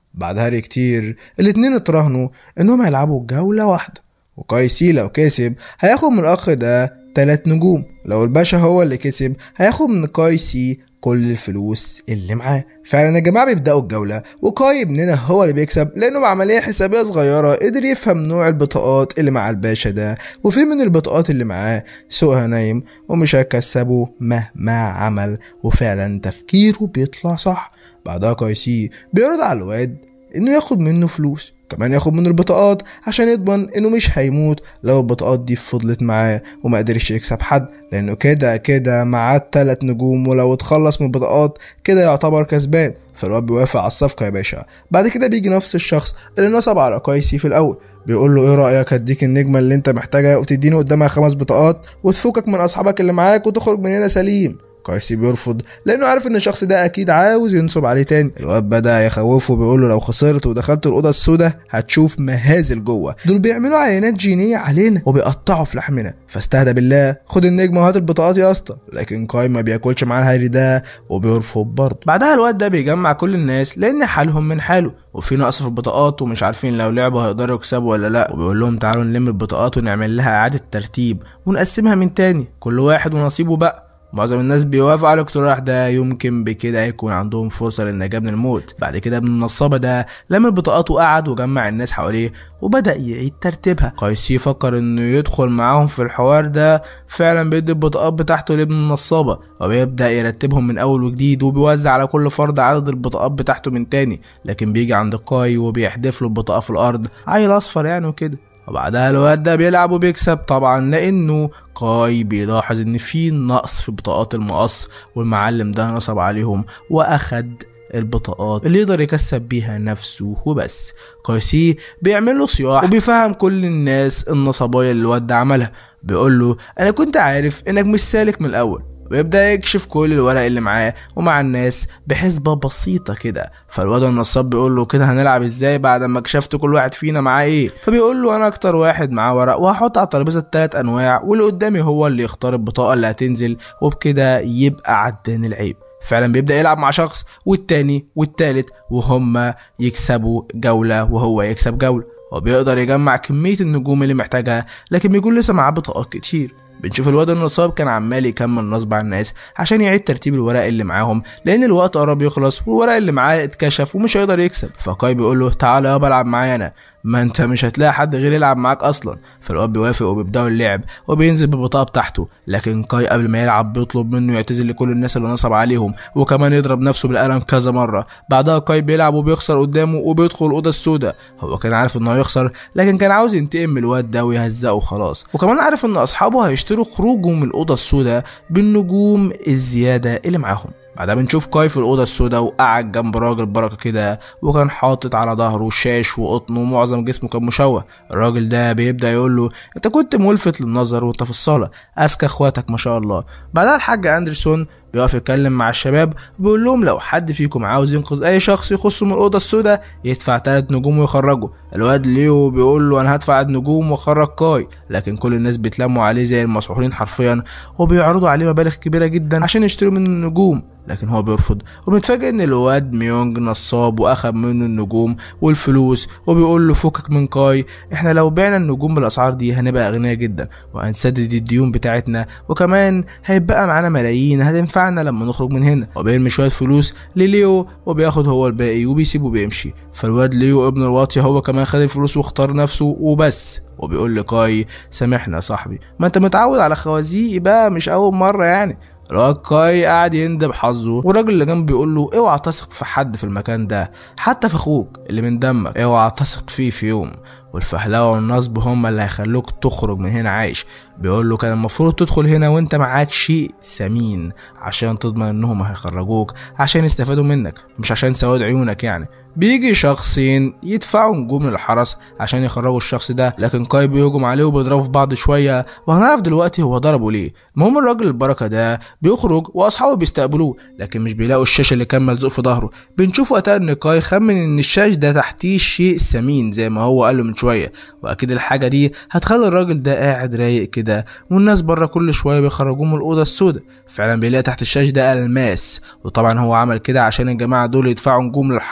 بعدها بكتير الاتنين اتراهنوا انهم هيلعبوا جولة واحدة وكاي سي لو كسب هياخد من الاخ ده تلات نجوم لو الباشا هو اللي كسب هياخد من كاي سي كل الفلوس اللي معاه فعلا يا جماعه بيبداوا الجوله وكاي ابننا هو اللي بيكسب لانه بعمليه حسابيه صغيره قدر يفهم نوع البطاقات اللي مع الباشا ده وفي من البطاقات اللي معاه سوقها نايم ومش هيكسبه مهما عمل وفعلا تفكيره بيطلع صح بعدها كايسي بيعرض على الواد انه ياخد منه فلوس كمان ياخد منه البطاقات عشان يضمن انه مش هيموت لو البطاقات دي فضلت معاه وما قدرش يكسب حد لانه كده كده معاه تلات نجوم ولو اتخلص من البطاقات كده يعتبر كسبان فالواد بيوافق على الصفقة يا باشا بعد كده بيجي نفس الشخص اللي نصب على كايسي في الاول بيقول له ايه رايك اديك النجمه اللي انت محتاجها وتديني قدامها خمس بطاقات وتفكك من اصحابك اللي معاك وتخرج من هنا سليم كايسي بيرفض لانه عارف ان الشخص ده اكيد عاوز ينصب عليه تاني الواد بدا يخوفه بيقول له لو خسرت ودخلت الاوضه السوداء هتشوف مهازل جوه دول بيعملوا عينات جينيه علينا وبيقطعوا في لحمنا فاستهدى بالله خد النجمه وهات البطاقات يا اسطى لكن كاي ما بياكلش معاه الهري ده وبيرفض برضه بعدها الواد ده بيجمع كل الناس لان حالهم من حاله وفي نقص في البطاقات ومش عارفين لو لعبوا هيقدروا يكسبوا ولا لا وبيقول لهم تعالوا نلم البطاقات ونعمل لها اعاده ترتيب ونقسمها من تاني كل واحد ونصيبه بقى معظم الناس بيوافقوا على الاقتراح ده يمكن بكده يكون عندهم فرصة للنجاة من الموت بعد كده ابن النصابة ده لم البطاقات وقعد وجمع الناس حواليه وبدأ يعيد ترتيبها قيسي فكر انه يدخل معاهم في الحوار ده فعلا بيدي البطاقات بتاعته لابن النصابة وبيبدأ يرتبهم من اول وجديد وبيوزع على كل فرد عدد البطاقات بتاعته من تاني لكن بيجي عند كاي وبيحدف له البطاقة في الارض عيل اصفر يعني وكده وبعدها الواد ده بيلعب وبيكسب طبعا لانه كاي بيلاحظ ان في نقص في بطاقات المقص والمعلم ده نصب عليهم واخد البطاقات اللي يقدر يكسب بيها نفسه وبس كايسي بيعمل له صياح وبيفهم كل الناس النصبايا اللي الواد ده عملها بيقول له انا كنت عارف انك مش سالك من الاول ويبدأ يكشف كل الورق اللي معاه ومع الناس بحسبة بسيطة كده فالواد النصاب بيقول له كده هنلعب ازاي بعد ما كشفت كل واحد فينا معاه ايه فبيقول له انا اكتر واحد معاه ورق وهحط على الترابيزة التلات انواع واللي قدامي هو اللي يختار البطاقة اللي هتنزل وبكده يبقى عدان العيب فعلا بيبدأ يلعب مع شخص والتاني والتالت وهما يكسبوا جولة وهو يكسب جولة وبيقدر يجمع كمية النجوم اللي محتاجها لكن بيكون لسه معاه بطاقات كتير بنشوف الواد النصاب كان عمال يكمل نصب على الناس عشان يعيد ترتيب الورق اللي معاهم لان الوقت قرب يخلص والورق اللي معاه اتكشف ومش هيقدر يكسب فكاي بيقول له تعالى يابا العب معايا انا ما انت مش هتلاقي حد غير يلعب معاك اصلا فالواد بيوافق وبيبداوا اللعب وبينزل بالبطاقه بتاعته لكن كاي قبل ما يلعب بيطلب منه يعتذر لكل الناس اللي نصب عليهم وكمان يضرب نفسه بالقلم كذا مره بعدها كاي بيلعب وبيخسر قدامه وبيدخل الاوضه السوداء هو كان عارف انه هيخسر لكن كان عاوز ينتقم من الواد ده ويهزقه خلاص وكمان عارف ان اصحابه هيشتروا خروجه من الاوضه السوداء بالنجوم الزياده اللي معاهم بعدها بنشوف كاي في الأوضة السوداء وقعد جنب راجل بركة كده وكان حاطط على ظهره شاش وقطن ومعظم جسمه كان مشوه الراجل ده بيبدأ يقول له انت كنت ملفت للنظر وانت في الصالة اذكى اخواتك ما شاء الله بعدها الحاج اندرسون بيقف يتكلم مع الشباب وبيقول لهم لو حد فيكم عاوز ينقذ اي شخص يخصه من الاوضه السوداء يدفع تلات نجوم ويخرجه الواد ليو بيقول له انا هدفع نجوم واخرج كاي لكن كل الناس بيتلموا عليه زي المسحورين حرفيا وبيعرضوا عليه مبالغ كبيره جدا عشان يشتروا منه النجوم لكن هو بيرفض وبنتفاجئ ان الواد ميونج نصاب واخد منه النجوم والفلوس وبيقول له فكك من كاي احنا لو بعنا النجوم بالاسعار دي هنبقى اغنياء جدا وهنسدد الديون بتاعتنا وكمان هيبقى معانا ملايين هتنفعنا لما نخرج من هنا وبيرمي شويه فلوس لليو وبياخد هو الباقي وبيسيبه وبيمشي فالواد ليو ابن الواطي هو كمان خد الفلوس واختار نفسه وبس وبيقول لكاي سامحنا يا صاحبي ما انت متعود على خوازيق بقى مش اول مره يعني الواد كاي قاعد يندب حظه والراجل اللي جنبه بيقول له اوعى تثق في حد في المكان ده حتى في اخوك اللي من دمك اوعى تثق فيه في يوم والفهلوه والنصب هما اللي هيخلوك تخرج من هنا عايش بيقول له كان المفروض تدخل هنا وانت معاك شيء ثمين عشان تضمن انهم هيخرجوك عشان يستفادوا منك مش عشان سواد عيونك يعني بيجي شخصين يدفعوا نجوم للحرس عشان يخرجوا الشخص ده لكن كاي بيهجم عليه وبيضربوا في بعض شويه وهنعرف دلوقتي هو ضربه ليه المهم الراجل البركه ده بيخرج واصحابه بيستقبلوه لكن مش بيلاقوا الشاشه اللي كان ملزوق في ظهره بنشوف وقتها ان كاي خمن ان الشاش ده تحتيه شيء ثمين زي ما هو قال له من شويه واكيد الحاجه دي هتخلي الراجل ده قاعد رايق كده والناس بره كل شويه بيخرجوه من الاوضه السوداء فعلا بيلاقي تحت الشاش ده الماس وطبعا هو عمل كده عشان الجماعه دول يدفعوا نجوم للحرس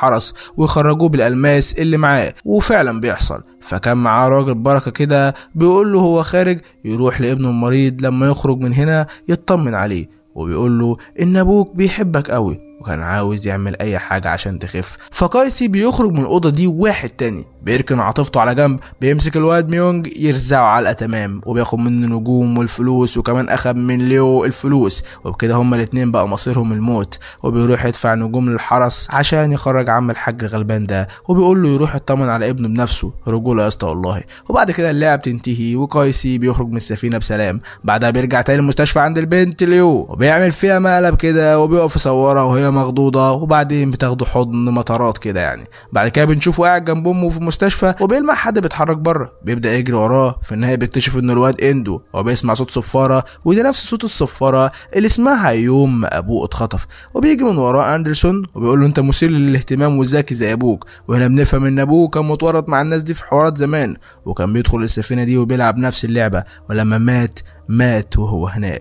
ويخرجوه بالالماس اللي معاه وفعلا بيحصل فكان معاه راجل بركه كده بيقول له هو خارج يروح لابنه المريض لما يخرج من هنا يطمن عليه وبيقول له ان ابوك بيحبك قوي وكان عاوز يعمل اي حاجة عشان تخف فكايسي بيخرج من الأوضة دي واحد تاني بيركن عاطفته على جنب بيمسك الواد ميونج يرزعه علقة تمام وبياخد منه نجوم والفلوس وكمان أخد من ليو الفلوس وبكده هما الاتنين بقى مصيرهم الموت وبيروح يدفع نجوم للحرس عشان يخرج عم الحاج الغلبان ده وبيقول له يروح يطمن على ابنه بنفسه رجولة يا اسطى والله وبعد كده اللعبة بتنتهي وكايسي بيخرج من السفينة بسلام بعدها بيرجع تاني المستشفى عند البنت ليو وبيعمل فيها مقلب كده وبيقف يصورها وهي مخضوضة وبعدين بتاخده حضن مطارات كده يعني بعد كده بنشوفه قاعد جنب امه في المستشفى وبيلمح حد بيتحرك بره بيبدا يجري وراه في النهايه بيكتشف ان الواد اندو وبيسمع صوت صفاره وده نفس صوت الصفاره اللي سمعها يوم ما ابوه اتخطف وبيجي من وراه اندرسون وبيقول له انت مثير للاهتمام وذكي زي ابوك وهنا بنفهم ان ابوه كان متورط مع الناس دي في حوارات زمان وكان بيدخل السفينه دي وبيلعب نفس اللعبه ولما مات مات وهو هناك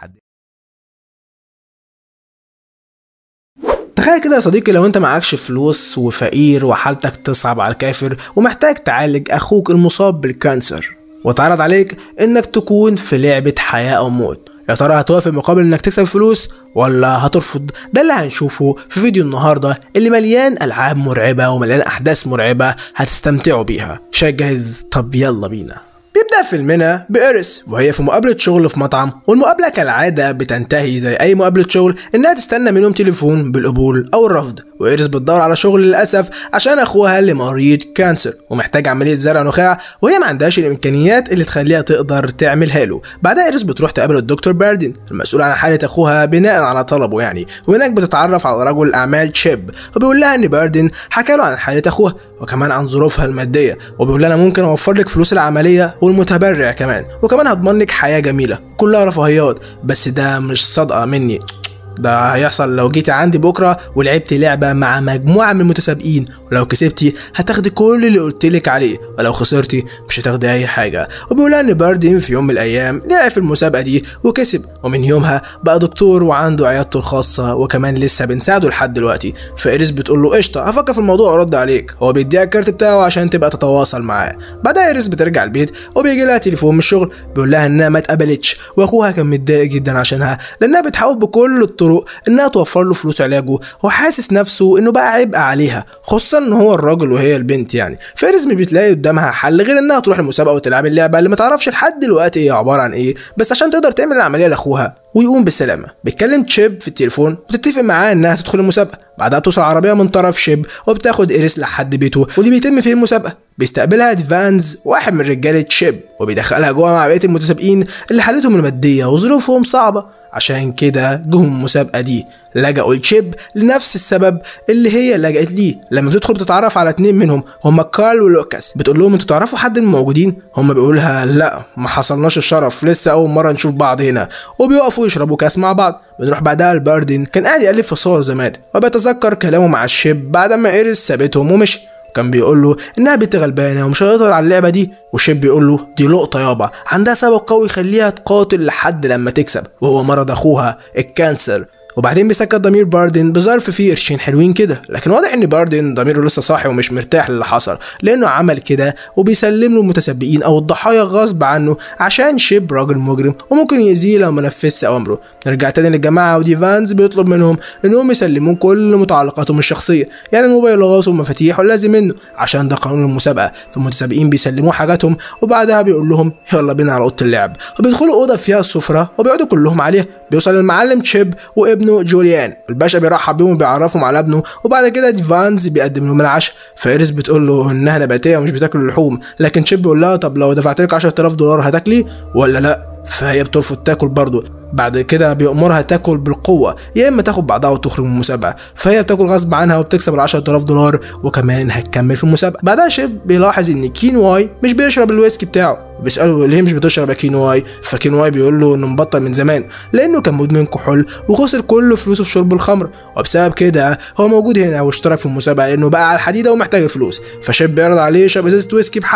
تخيل كده يا صديقي لو انت معكش فلوس وفقير وحالتك تصعب على الكافر ومحتاج تعالج اخوك المصاب بالكانسر واتعرض عليك انك تكون في لعبة حياة او موت يا ترى هتوافق مقابل انك تكسب فلوس ولا هترفض ده اللي هنشوفه في فيديو النهاردة اللي مليان العاب مرعبة ومليان احداث مرعبة هتستمتعوا بيها شايف جاهز طب يلا بينا بيبدأ فيلمنا بإيريس وهي في مقابلة شغل في مطعم والمقابلة كالعادة بتنتهي زي أي مقابلة شغل إنها تستنى منهم تليفون بالقبول أو الرفض وإيريس بتدور على شغل للأسف عشان أخوها اللي مريض كانسر ومحتاج عملية زرع نخاع وهي ما عندهاش الإمكانيات اللي تخليها تقدر تعملها له بعدها إيريس بتروح تقابل الدكتور باردين المسؤول عن حالة أخوها بناء على طلبه يعني وهناك بتتعرف على رجل أعمال تشيب وبيقول لها إن باردين حكى له عن حالة أخوها وكمان عن ظروفها المادية وبيقول لها أنا ممكن أوفر لك فلوس العملية والمتبرع كمان وكمان هضمن لك حياة جميلة كلها رفاهيات بس ده مش صدقة مني ده هيحصل لو جيتي عندي بكره ولعبتي لعبه مع مجموعه من المتسابقين ولو كسبتي هتاخدي كل اللي قلتلك عليه ولو خسرتي مش هتاخدي اي حاجه وبيقول ان باردين في يوم من الايام لعب في المسابقه دي وكسب ومن يومها بقى دكتور وعنده عيادته الخاصه وكمان لسه بنساعده لحد دلوقتي فإيريس بتقول له قشطه هفكر في الموضوع وارد عليك هو بيديها الكارت بتاعه عشان تبقى تتواصل معاه بعدها إيريس بترجع البيت وبيجي لها تليفون من الشغل بيقول لها انها ما اتقبلتش واخوها كان متضايق جدا عشانها لانها بتحاول بكل الطرق انها توفر له فلوس علاجه وحاسس نفسه انه بقى عبء عليها خصوصا ان هو الراجل وهي البنت يعني فارس مش بتلاقي قدامها حل غير انها تروح المسابقه وتلعب اللعبه اللي ما تعرفش لحد دلوقتي هي عباره عن ايه بس عشان تقدر تعمل العمليه لاخوها ويقوم بالسلامه بيتكلم تشيب في التليفون وتتفق معاه انها تدخل المسابقه بعدها توصل عربيه من طرف شيب وبتاخد ايريس لحد بيته ودي بيتم فيه المسابقه بيستقبلها ديفانز واحد من رجاله شيب وبيدخلها جوه مع بقيه المتسابقين اللي حالتهم الماديه وظروفهم صعبه عشان كده جم المسابقه دي لجأوا لشيب لنفس السبب اللي هي لجأت ليه لما بتدخل بتتعرف على اتنين منهم هما كارل ولوكاس بتقول لهم انتوا تعرفوا حد من الموجودين هما بيقولوا لها لا ما حصلناش الشرف لسه اول مره نشوف بعض هنا وبيقفوا يشربوا كاس مع بعض بنروح بعدها لباردن كان قاعد يقلب في صور زمان وبيتذكر كلامه مع الشيب بعد ما ايريس سابتهم ومشي كان بيقول له انها بنت غلبانه ومش هتقدر على اللعبه دي وشيب بيقول له دي لقطه يابا عندها سبب قوي يخليها تقاتل لحد لما تكسب وهو مرض اخوها الكانسر وبعدين بيسكت ضمير باردن بظرف فيه قرشين حلوين كده لكن واضح ان باردن ضميره لسه صاحي ومش مرتاح للي حصل لانه عمل كده وبيسلم له المتسابقين او الضحايا غصب عنه عشان شيب راجل مجرم وممكن يأذيه لو ما نفذش اوامره نرجع تاني للجماعه وديفانز بيطلب منهم انهم يسلموا كل متعلقاتهم الشخصيه يعني الموبايلات والمفاتيح واللازم منه عشان ده قانون المسابقه فالمتسابقين بيسلموا حاجاتهم وبعدها بيقول لهم يلا بينا على اوضه اللعب وبيدخلوا اوضه فيها السفره وبيقعدوا كلهم عليها بيوصل المعلم تشيب وابنه جوليان الباشا بيرحب بيهم وبيعرفهم على ابنه وبعد كده ديفانز بيقدم لهم العشاء فإيريس بتقول له انها نباتيه ومش بتاكل اللحوم لكن تشيب بيقول لها طب لو دفعت لك 10000 دولار هتاكلي ولا لا فهي بترفض تاكل برضه بعد كده بيأمرها تاكل بالقوة يا إما تاخد بعضها وتخرج من المسابقة فهي بتاكل غصب عنها وبتكسب ال 10000 دولار وكمان هتكمل في المسابقة بعدها شيب بيلاحظ إن كين واي مش بيشرب الويسكي بتاعه بيسأله ليه مش بتشرب يا كين واي فكين واي بيقول له إنه مبطل من زمان لأنه كان مدمن كحول وخسر كل فلوسه في شرب الخمر وبسبب كده هو موجود هنا واشترك في المسابقة لأنه بقى على الحديدة ومحتاج الفلوس فشيب بيعرض عليه يشرب إزازة ويسكي بحالها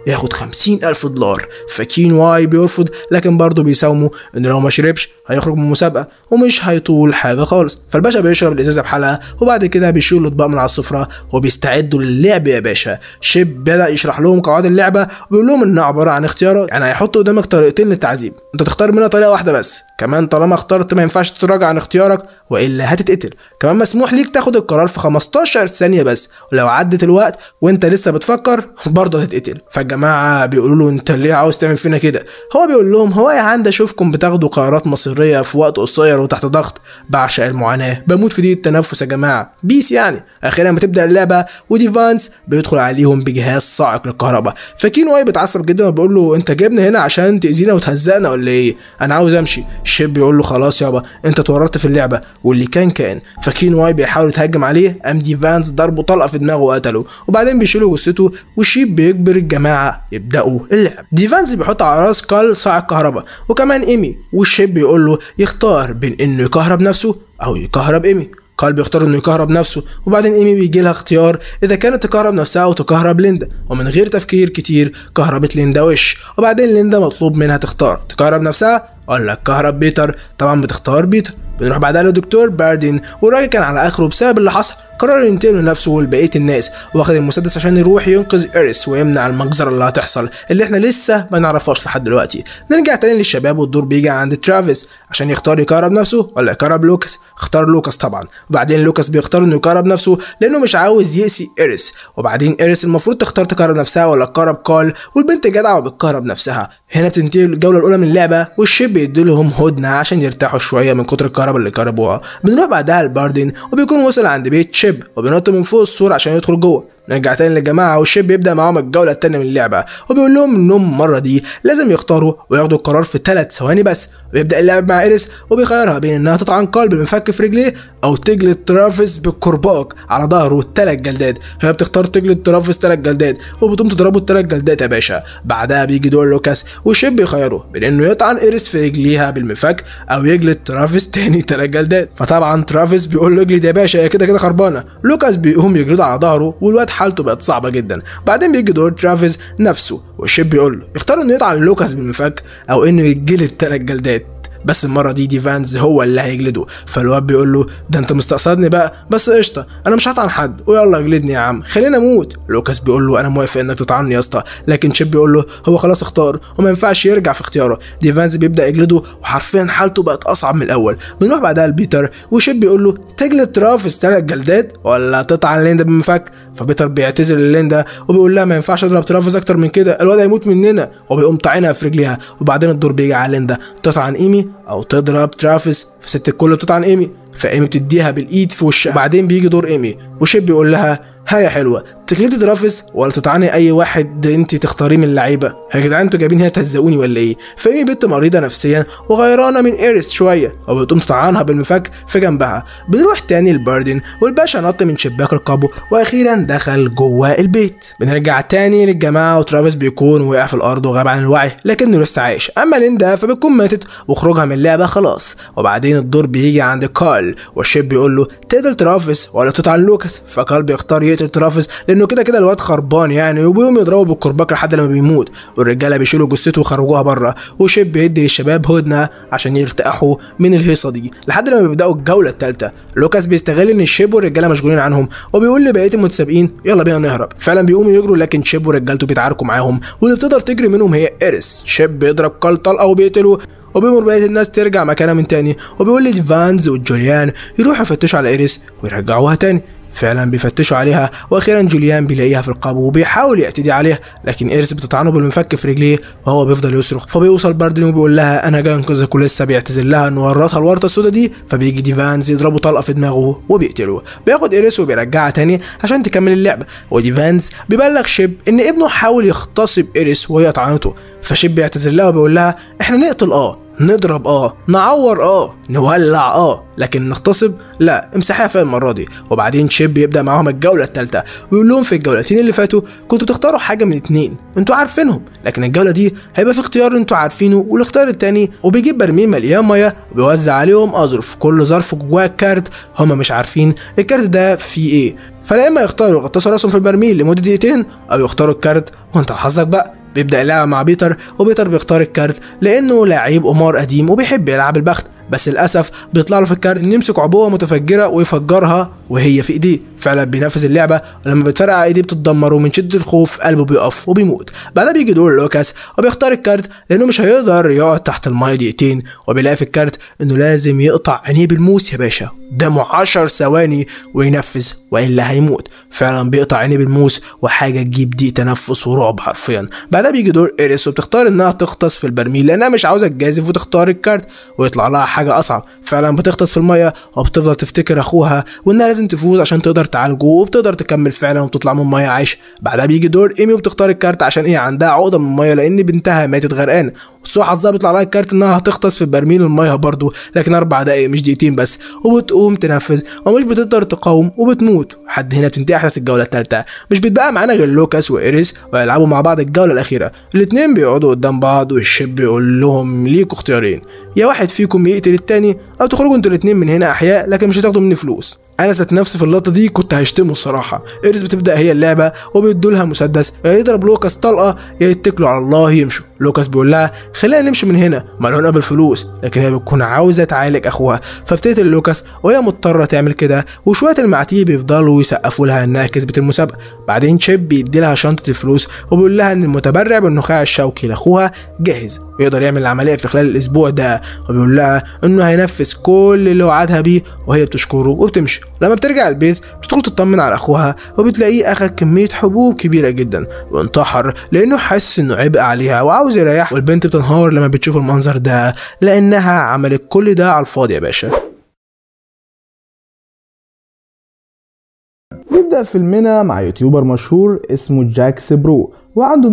ياخد خمسين ألف دولار فكين واي بيرفض لكن برضه بيساوموا إن لو ما شربش هيخرج من المسابقة ومش هيطول حاجة خالص فالباشا بيشرب الإزازة بحالها وبعد كده بيشيل الأطباق من على السفرة وبيستعدوا للعب يا باشا شيب بدأ يشرح لهم قواعد اللعبة وبيقول لهم إنها عبارة عن اختيارات يعني هيحط قدامك طريقتين للتعذيب أنت تختار منها طريقة واحدة بس كمان طالما اخترت ما ينفعش تتراجع عن اختيارك وإلا هتتقتل كمان مسموح ليك تاخد القرار في 15 ثانية بس ولو عدت الوقت وانت لسه بتفكر برضه هتتقتل فالجماعة بيقولوا له انت ليه عاوز تعمل فينا كده هو بيقول لهم هو يا عند اشوفكم بتاخدوا قرارات مصيرية في وقت قصير وتحت ضغط بعشق المعاناة بموت في دي التنفس يا جماعة بيس يعني اخيرا بتبدا اللعبة وديفانس بيدخل عليهم بجهاز صاعق للكهرباء فكين واي بيتعصب جدا وبيقول له انت جايبنا هنا عشان تاذينا وتهزقنا ولا ايه انا عاوز امشي الشيب بيقول له خلاص يابا انت اتورطت في اللعبة واللي كان كان فكين واي بيحاول يتهجم عليه قام ديفانس ضربه طلقه في دماغه وقتله وبعدين بيشيلوا جثته والشيب بيجبر الجماعه يبداوا اللعب ديفانس بيحط على راس كارل صاعق كهرباء وكمان ايمي والشيب بيقول له يختار بين انه يكهرب نفسه او يكهرب ايمي كارل بيختار انه يكهرب نفسه وبعدين ايمي بيجي لها اختيار اذا كانت تكهرب نفسها او تكهرب ليندا ومن غير تفكير كتير كهربت ليندا وش وبعدين ليندا مطلوب منها تختار تكهرب نفسها ولا تكهرب بيتر طبعا بتختار بيتر بنروح بعدها لدكتور باردين والراجل كان على اخره بسبب اللي حصل قرر ينتقم لنفسه ولبقيه الناس واخد المسدس عشان يروح ينقذ اريس ويمنع المجزره اللي هتحصل اللي احنا لسه ما نعرفهاش لحد دلوقتي نرجع تاني للشباب والدور بيجي عند ترافيس عشان يختار يكهرب نفسه ولا يكهرب لوكاس اختار لوكاس طبعا وبعدين لوكاس بيختار انه يكهرب نفسه لانه مش عاوز يأسي اريس وبعدين اريس المفروض تختار تكهرب نفسها ولا تكهرب كارل والبنت جدعه وبتكهرب نفسها هنا بتنتهي الجوله الاولى من اللعبه والشيب بيديلهم هدنه عشان يرتاحوا شويه من كتر الكهرباء اللي كهربوها بنروح بعدها لباردن وبيكون وصل عند بيت شيب وبينط من فوق السور عشان يدخل جوه نرجع تاني للجماعة والشيب بيبدأ معاهم الجولة التانية من اللعبة وبيقول لهم انهم المرة دي لازم يختاروا وياخدوا القرار في ثلاث ثواني بس وبيبدأ اللعب مع ايريس وبيخيرها بين انها تطعن كارل بالمفك في رجليه او تجلد ترافيس بالكرباج على ظهره ثلاث جلدات هي بتختار تجلد ترافيس ثلاث جلدات وبتقوم تضربه الثلاث جلدات يا باشا بعدها بيجي دور لوكاس والشيب بيخيره بين انه يطعن ايريس في رجليها بالمفك او يجلد ترافيس تاني ثلاث جلدات فطبعا ترافيس بيقول له اجلد يا باشا هي كده كده خربانه لوكاس بيقوم يجلده على ظهره والواد حالته بقت صعبه جدا بعدين بيجي دور ترافيس نفسه والشيب بيقول له يختار انه يطعن لوكاس بالمفك او انه يتجلد ثلاث جلدات بس المره دي ديفانز هو اللي هيجلده فالواد بيقول له ده انت مستقصدني بقى بس قشطه انا مش هطعن حد ويلا اجلدني يا عم خلينا اموت لوكاس بيقول له انا موافق انك تطعني يا اسطى لكن شيب بيقول له هو خلاص اختار وما ينفعش يرجع في اختياره ديفانز بيبدا يجلده وحرفيا حالته بقت اصعب من الاول بنروح بعدها لبيتر وشيب بيقول له تجلد ترافيس ثلاث جلدات ولا تطعن ليندا بالمفك فبيتر بيعتذر لليندا وبيقول لها ما ينفعش اضرب ترافيس اكتر من كده الواد هيموت مننا وبيقوم طاعنها في رجليها وبعدين الدور بيجي على ليندا تطعن ايمي او تضرب ترافيس فست الكل بتطعن ايمي فايمي بتديها بالايد في وشها بعدين بيجي دور ايمي وشيب بيقول لها ها يا حلوه تكليتي ترافيس ولا تطعني اي واحد انت تختاريه من اللعيبه يا جدعان انتوا جايبين هنا تهزقوني ولا ايه فايمي بنت مريضه نفسيا وغيرانه من ايريس شويه وبتقوم تطعنها بالمفك في جنبها بنروح تاني لباردن والباشا نط من شباك القبو واخيرا دخل جوه البيت بنرجع تاني للجماعه وترافيس بيكون وقع في الارض وغاب عن الوعي لكنه لسه عايش اما ليندا فبتكون ماتت وخروجها من اللعبه خلاص وبعدين الدور بيجي عند كارل والشيب بيقول له تقتل ترافيس ولا تطعن لوكاس فكارل بيختار يقتل ترافيس لانه كده كده الواد خربان يعني وبيقوم يضربه بالكرباج لحد لما بيموت والرجاله بيشيلوا جثته ويخرجوها بره وشيب بيدي للشباب هدنه عشان يرتاحوا من الهيصه دي لحد لما بيبداوا الجوله الثالثه لوكاس بيستغل ان الشيب والرجاله مشغولين عنهم وبيقول لبقيه المتسابقين يلا بينا نهرب فعلا بيقوموا يجروا لكن شيب ورجالته بيتعاركوا معاهم واللي بتقدر تجري منهم هي ايريس شيب بيضرب كارل طلقه وبيقتله وبيمر بقية الناس ترجع مكانها من تاني وبيقول لي فانز وجوليان يروحوا يفتشوا على ايريس ويرجعوها تاني فعلا بيفتشوا عليها واخيرا جوليان بيلاقيها في القبو وبيحاول يعتدي عليها لكن ايرس بتطعنه بالمفك في رجليه وهو بيفضل يصرخ فبيوصل باردن وبيقول لها انا جاي انقذك ولسه بيعتذر لها انه ورطها الورطه السودا دي فبيجي ديفانز يضربه طلقه في دماغه وبيقتله بياخد ايرس وبيرجعها تاني عشان تكمل اللعبه وديفانز بيبلغ شيب ان ابنه حاول يغتصب ايرس وهي طعنته فشيب بيعتذر لها وبيقول لها احنا نقتل اه نضرب اه نعور اه نولع اه لكن نغتصب لا امسحها فيها المره دي وبعدين شيب يبدا معاهم الجوله الثالثه ويقول لهم في الجولتين اللي فاتوا كنتوا تختاروا حاجه من اتنين انتوا عارفينهم لكن الجوله دي هيبقى في اختيار انتوا عارفينه والاختيار التاني وبيجيب برميل مليان ميه وبيوزع عليهم اظرف كل ظرف جواه كارت هما مش عارفين الكارت ده فيه ايه فلا اما يختاروا يغطسوا راسهم في البرميل لمده دقيقتين او يختاروا الكارت وانت حظك بقى بيبدا اللعبه مع بيتر وبيتر بيختار الكارت لانه لعيب قمار قديم وبيحب يلعب البخت بس للاسف بيطلع له في الكارت انه يمسك عبوه متفجره ويفجرها وهي في ايديه فعلا بينفذ اللعبه ولما بتفرقع ايديه بتتدمر ومن شده الخوف قلبه بيقف وبيموت بعدها بيجي دور لوكاس وبيختار الكارت لانه مش هيقدر يقعد تحت المايه دقيقتين وبيلاقي في الكارت انه لازم يقطع عينيه بالموس يا باشا قدامه 10 ثواني وينفذ والا هيموت فعلا بيقطع عينيه بالموس وحاجه تجيب دي تنفس ورعب حرفيا بعدها بيجي دور ايريس وبتختار انها تغطس في البرميل لانها مش عاوزه تجازف وتختار الكارت ويطلع لها حاجه اصعب فعلا بتغطس في الميه وبتفضل تفتكر اخوها وانها لازم تفوز عشان تقدر تعالجه وبتقدر تكمل فعلا وبتطلع من الميه عايشه بعدها بيجي دور ايمي وبتختار الكارت عشان ايه عندها عقده من الميه لان بنتها ماتت غرقانه سوء حظها بيطلع لها الكارت انها هتغطس في برميل الميه برضه لكن اربع دقايق مش دقيقتين بس وبتقوم تنفذ ومش بتقدر تقاوم وبتموت لحد هنا بتنتهي احداث الجوله الثالثه مش بيتبقى معانا غير لوكاس وايريس ويلعبوا مع بعض الجوله الاخيره الاثنين بيقعدوا قدام بعض والشيب بيقول لهم ليكوا اختيارين يا واحد فيكم يقتل التاني او تخرجوا انتوا الاثنين من هنا احياء لكن مش هتاخدوا مني فلوس انا ذات نفسي في اللقطه دي كنت هشتمه الصراحه ايريس بتبدا هي اللعبه وبيدوا لها مسدس يا يضرب لوكاس طلقه يا يتكلوا على الله يمشوا لوكاس بيقول لها خلينا نمشي من هنا ملعونه بالفلوس لكن هي بتكون عاوزه تعالج اخوها فبتقتل لوكاس وهي مضطره تعمل كده وشويه المعتيه بيفضلوا يسقفوا لها انها كسبت المسابقه بعدين شيب بيدي لها شنطه الفلوس وبيقول لها ان المتبرع بالنخاع الشوكي لاخوها جاهز ويقدر يعمل العمليه في خلال الاسبوع ده وبيقول لها انه هينفذ كل اللي وعدها بيه وهي بتشكره وبتمشي لما بترجع البيت بتدخل تطمن على اخوها وبتلاقيه اخد كميه حبوب كبيره جدا وانتحر لانه حاسس انه عبء عليها وعاوز يريح والبنت بتنهار لما بتشوف المنظر ده لانها عملت كل ده على الفاضي يا باشا نبدأ فيلمنا مع يوتيوبر مشهور اسمه جاكس برو وعنده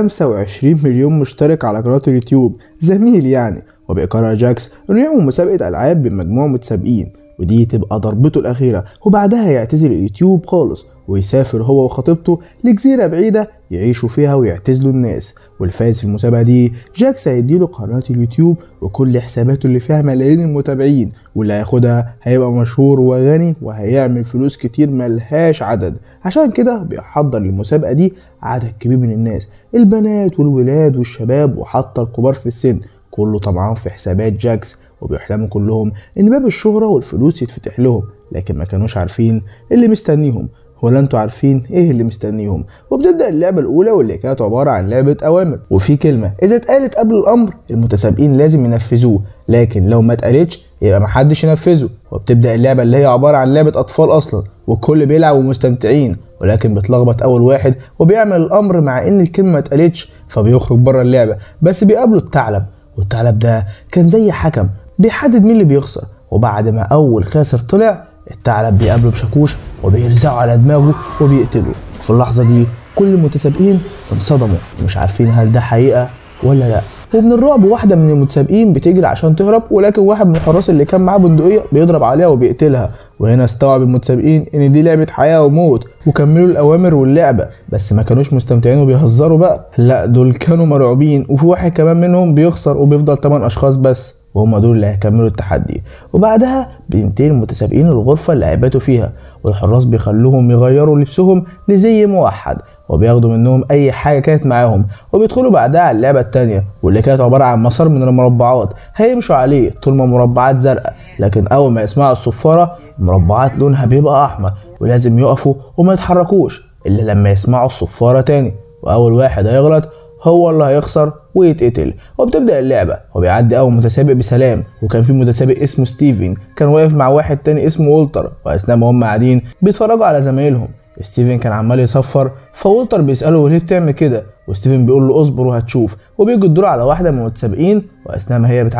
125 مليون مشترك على قناة اليوتيوب زميل يعني وبيقرر جاكس انه يعمل مسابقة العاب بين مجموعة متسابقين ودي تبقى ضربته الأخيرة وبعدها يعتزل اليوتيوب خالص ويسافر هو وخطيبته لجزيرة بعيدة يعيشوا فيها ويعتزلوا الناس والفايز في المسابقة دي جاكس هيديله قناة اليوتيوب وكل حساباته اللي فيها ملايين المتابعين واللي هياخدها هيبقى مشهور وغني وهيعمل فلوس كتير ملهاش عدد عشان كده بيحضر للمسابقة دي عدد كبير من الناس البنات والولاد والشباب وحتى الكبار في السن كله طمعان في حسابات جاكس وبيحلموا كلهم ان باب الشهرة والفلوس يتفتح لهم لكن ما كانوش عارفين اللي مستنيهم ولا انتوا عارفين ايه اللي مستنيهم وبتبدا اللعبه الاولى واللي كانت عباره عن لعبه اوامر وفي كلمه اذا اتقالت قبل الامر المتسابقين لازم ينفذوه لكن لو ما اتقالتش يبقى محدش ينفذه وبتبدا اللعبه اللي هي عباره عن لعبه اطفال اصلا والكل بيلعب ومستمتعين ولكن بتلخبط اول واحد وبيعمل الامر مع ان الكلمه ما اتقالتش فبيخرج بره اللعبه بس بيقابله الثعلب والثعلب ده كان زي حكم بيحدد مين اللي بيخسر وبعد ما اول خاسر طلع الثعلب بيقابله بشاكوش وبيرزعه على دماغه وبيقتله في اللحظة دي كل المتسابقين انصدموا ومش عارفين هل ده حقيقة ولا لا ومن الرعب واحدة من المتسابقين بتجري عشان تهرب ولكن واحد من الحراس اللي كان معاه بندقية بيضرب عليها وبيقتلها وهنا استوعب المتسابقين ان دي لعبة حياة وموت وكملوا الاوامر واللعبة بس ما كانوش مستمتعين وبيهزروا بقى لا دول كانوا مرعوبين وفي واحد كمان منهم بيخسر وبيفضل 8 اشخاص بس وهم دول اللي هيكملوا التحدي وبعدها بينتهي المتسابقين الغرفة اللي هيباتوا فيها والحراس بيخلوهم يغيروا لبسهم لزي موحد وبياخدوا منهم اي حاجة كانت معاهم وبيدخلوا بعدها على اللعبة التانية واللي كانت عبارة عن مسار من المربعات هيمشوا عليه طول ما مربعات زرقاء لكن اول ما يسمعوا الصفارة المربعات لونها بيبقى احمر ولازم يقفوا وما يتحركوش الا لما يسمعوا الصفارة تاني واول واحد هيغلط هو اللي هيخسر ويتقتل وبتبدا اللعبه وبيعدي اول متسابق بسلام وكان في متسابق اسمه ستيفن كان واقف مع واحد تاني اسمه والتر واثناء ما هم قاعدين بيتفرجوا على زمايلهم ستيفن كان عمال يصفر فولتر بيساله ليه بتعمل كده وستيفن بيقول له اصبر وهتشوف وبيجي الدور على واحده من المتسابقين واثناء ما هي بتعدي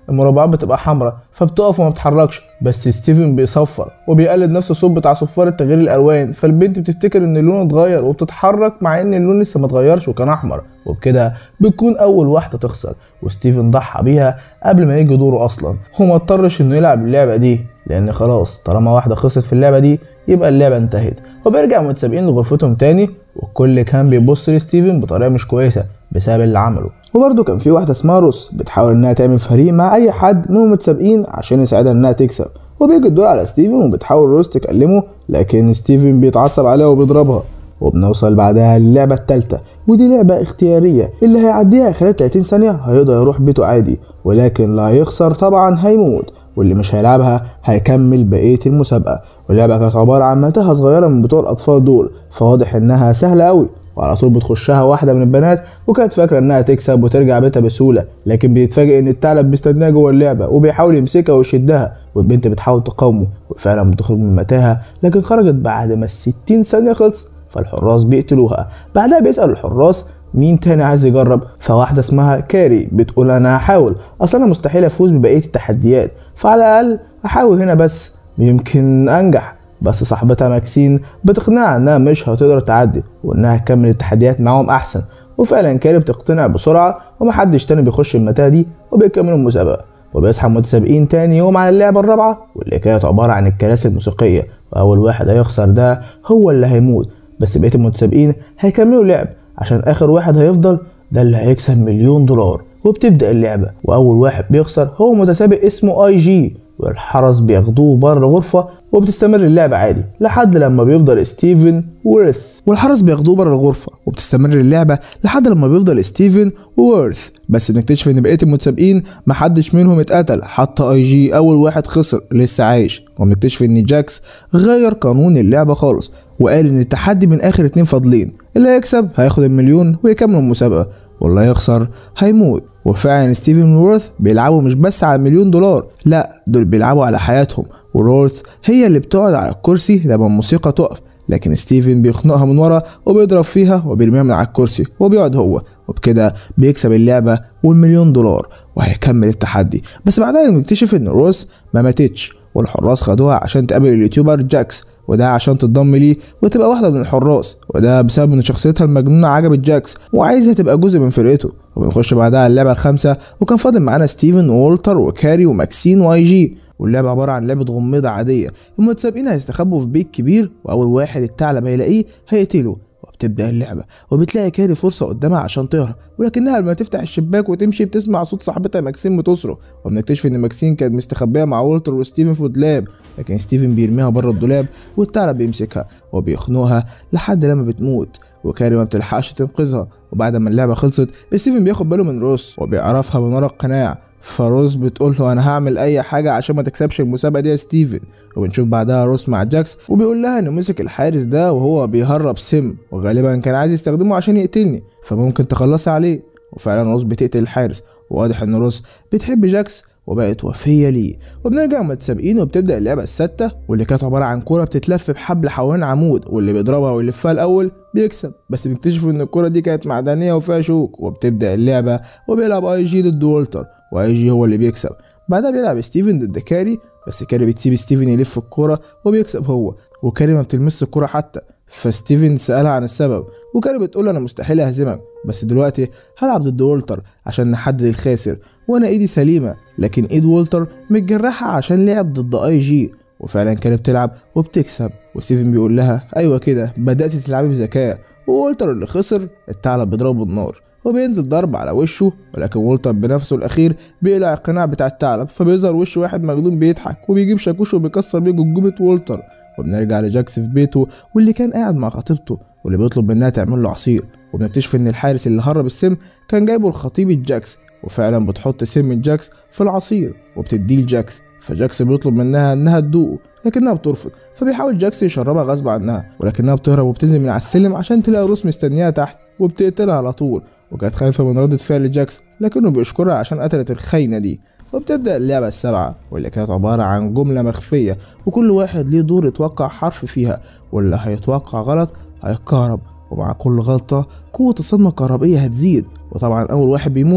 المربعات بتبقى حمراء فبتقف وما بتتحركش بس ستيفن بيصفر وبيقلد نفس الصوت بتاع صفارة تغيير الالوان فالبنت بتفتكر ان اللون اتغير وبتتحرك مع ان اللون لسه ما اتغيرش وكان احمر وبكده بتكون اول واحده تخسر وستيفن ضحى بيها قبل ما يجي دوره اصلا وما اضطرش انه يلعب اللعبه دي لان خلاص طالما واحده خسرت في اللعبه دي يبقى اللعبه انتهت وبيرجع متسابقين لغرفتهم تاني والكل كان بيبص لستيفن بطريقه مش كويسه بسبب اللي عمله وبرده كان في واحده اسمها روس بتحاول انها تعمل فريق مع اي حد من المتسابقين عشان يساعدها انها تكسب وبيجي الدور على ستيفن وبتحاول روز تكلمه لكن ستيفن بيتعصب عليها وبيضربها وبنوصل بعدها للعبة التالتة ودي لعبة اختيارية اللي هيعديها خلال 30 ثانية هيقدر يروح بيته عادي ولكن اللي هيخسر طبعا هيموت واللي مش هيلعبها هيكمل بقية المسابقة واللعبة كانت عبارة عن متاهة صغيرة من بتوع الأطفال دول فواضح إنها سهلة أوي وعلى طول بتخشها واحدة من البنات وكانت فاكرة إنها تكسب وترجع بيتها بسهولة لكن بيتفاجئ إن الثعلب بيستناها جوه اللعبة وبيحاول يمسكها ويشدها والبنت بتحاول تقاومه وفعلا بتخرج من المتاهة لكن خرجت بعد ما الستين ثانية خلص فالحراس بيقتلوها بعدها بيسأل الحراس مين تاني عايز يجرب فواحدة اسمها كاري بتقول أنا هحاول أصل أنا مستحيل أفوز ببقية التحديات فعلى الأقل أحاول هنا بس يمكن أنجح بس صاحبتها ماكسين بتقنعها انها مش هتقدر تعدي وانها تكمل التحديات معاهم احسن وفعلا كاري بتقتنع بسرعه ومحدش تاني بيخش المتاهه دي وبيكملوا المسابقه وبيصحى المتسابقين تاني يوم على اللعبه الرابعه واللي كانت عباره عن الكراسي الموسيقيه واول واحد هيخسر ده هو اللي هيموت بس بقيه المتسابقين هيكملوا لعب عشان اخر واحد هيفضل ده اللي هيكسب مليون دولار وبتبدا اللعبه واول واحد بيخسر هو متسابق اسمه اي جي والحرس بياخدوه بره غرفة وبتستمر اللعبة عادي لحد لما بيفضل ستيفن وورث والحرس بياخدوه بره الغرفة وبتستمر اللعبة لحد لما بيفضل ستيفن وورث بس بنكتشف ان بقية المتسابقين محدش منهم اتقتل حتى اي جي اول واحد خسر لسه عايش وبنكتشف ان جاكس غير قانون اللعبة خالص وقال ان التحدي من اخر اتنين فاضلين اللي هيكسب هياخد المليون ويكمل المسابقة واللي هيخسر هيموت وفعلا ستيفن وورث بيلعبوا مش بس على مليون دولار لا دول بيلعبوا على حياتهم وورث هي اللي بتقعد على الكرسي لما الموسيقى تقف لكن ستيفن بيخنقها من ورا وبيضرب فيها وبيرميها من على الكرسي وبيقعد هو وبكده بيكسب اللعبة والمليون دولار وهيكمل التحدي بس بعدها بنكتشف ان روس ما ماتتش والحراس خدوها عشان تقابل اليوتيوبر جاكس وده عشان تنضم ليه وتبقى واحدة من الحراس وده بسبب ان شخصيتها المجنونة عجبت جاكس وعايزها تبقى جزء من فرقته وبنخش بعدها على اللعبة الخامسة وكان فاضل معانا ستيفن وولتر وكاري وماكسين واي جي واللعبة عبارة عن لعبة غميضة عادية المتسابقين هيستخبوا في بيت كبير وأول واحد الثعلب هيلاقيه هيقتله وبتبدأ اللعبة وبتلاقي كاري فرصة قدامها عشان تهرب ولكنها لما تفتح الشباك وتمشي بتسمع صوت صاحبتها ماكسين بتصرخ وبنكتشف ان ماكسين كانت مستخبية مع والتر وستيفن في الدولاب لكن ستيفن بيرميها بره الدولاب والثعلب بيمسكها وبيخنقها لحد لما بتموت وكاري ما بتلحقش تنقذها وبعد ما اللعبة خلصت ستيفن بياخد باله من روس وبيعرفها من ورا القناع فروس بتقول له انا هعمل اي حاجه عشان ما تكسبش المسابقه دي يا ستيفن وبنشوف بعدها روس مع جاكس وبيقول لها انه مسك الحارس ده وهو بيهرب سم وغالبا كان عايز يستخدمه عشان يقتلني فممكن تخلصي عليه وفعلا روس بتقتل الحارس وواضح ان روس بتحب جاكس وبقت وفية ليه وبنرجع متسابقين وبتبدأ اللعبة الستة واللي كانت عبارة عن كورة بتتلف بحبل حوالين عمود واللي بيضربها ويلفها الأول بيكسب بس بيكتشفوا إن الكورة دي كانت معدنية وفيها شوك وبتبدأ اللعبة وبيلعب أي جي ضد والتر واي جي هو اللي بيكسب بعدها بيلعب ستيفن ضد كاري بس كاري بتسيب ستيفن يلف الكورة وبيكسب هو وكاري ما بتلمس الكورة حتى فستيفن سألها عن السبب وكاري بتقول انا مستحيل اهزمك بس دلوقتي هلعب ضد والتر عشان نحدد الخاسر وانا ايدي سليمة لكن ايد والتر متجرحة عشان لعب ضد اي جي وفعلا كاري بتلعب وبتكسب وستيفن بيقول لها ايوه كده بدأت تلعبي بذكاء وولتر اللي خسر الثعلب بيضربه بالنار وبينزل ضرب على وشه ولكن وولتر بنفسه الاخير بيقلع القناع بتاع الثعلب فبيظهر وش واحد مجنون بيضحك وبيجيب شاكوش وبيكسر بيه جمجمة وولتر وبنرجع لجاكس في بيته واللي كان قاعد مع خطيبته واللي بيطلب منها تعمل له عصير وبنكتشف ان الحارس اللي هرب السم كان جايبه لخطيبة جاكس وفعلا بتحط سم جاكس في العصير وبتديه لجاكس فجاكس بيطلب منها انها تدوقه لكنها بترفض فبيحاول جاكس يشربها غصب عنها ولكنها بتهرب وبتنزل من على السلم عشان تلاقي روس مستنياها تحت وبتقتلها على طول وكانت خايفة من ردة فعل جاكس لكنه بيشكرها عشان قتلت الخاينة دي وبتبدأ اللعبة السبعة واللي كانت عبارة عن جملة مخفية وكل واحد ليه دور يتوقع حرف فيها واللي هيتوقع غلط هيتكهرب ومع كل غلطة قوة الصدمة الكهربية هتزيد وطبعا أول واحد بيموت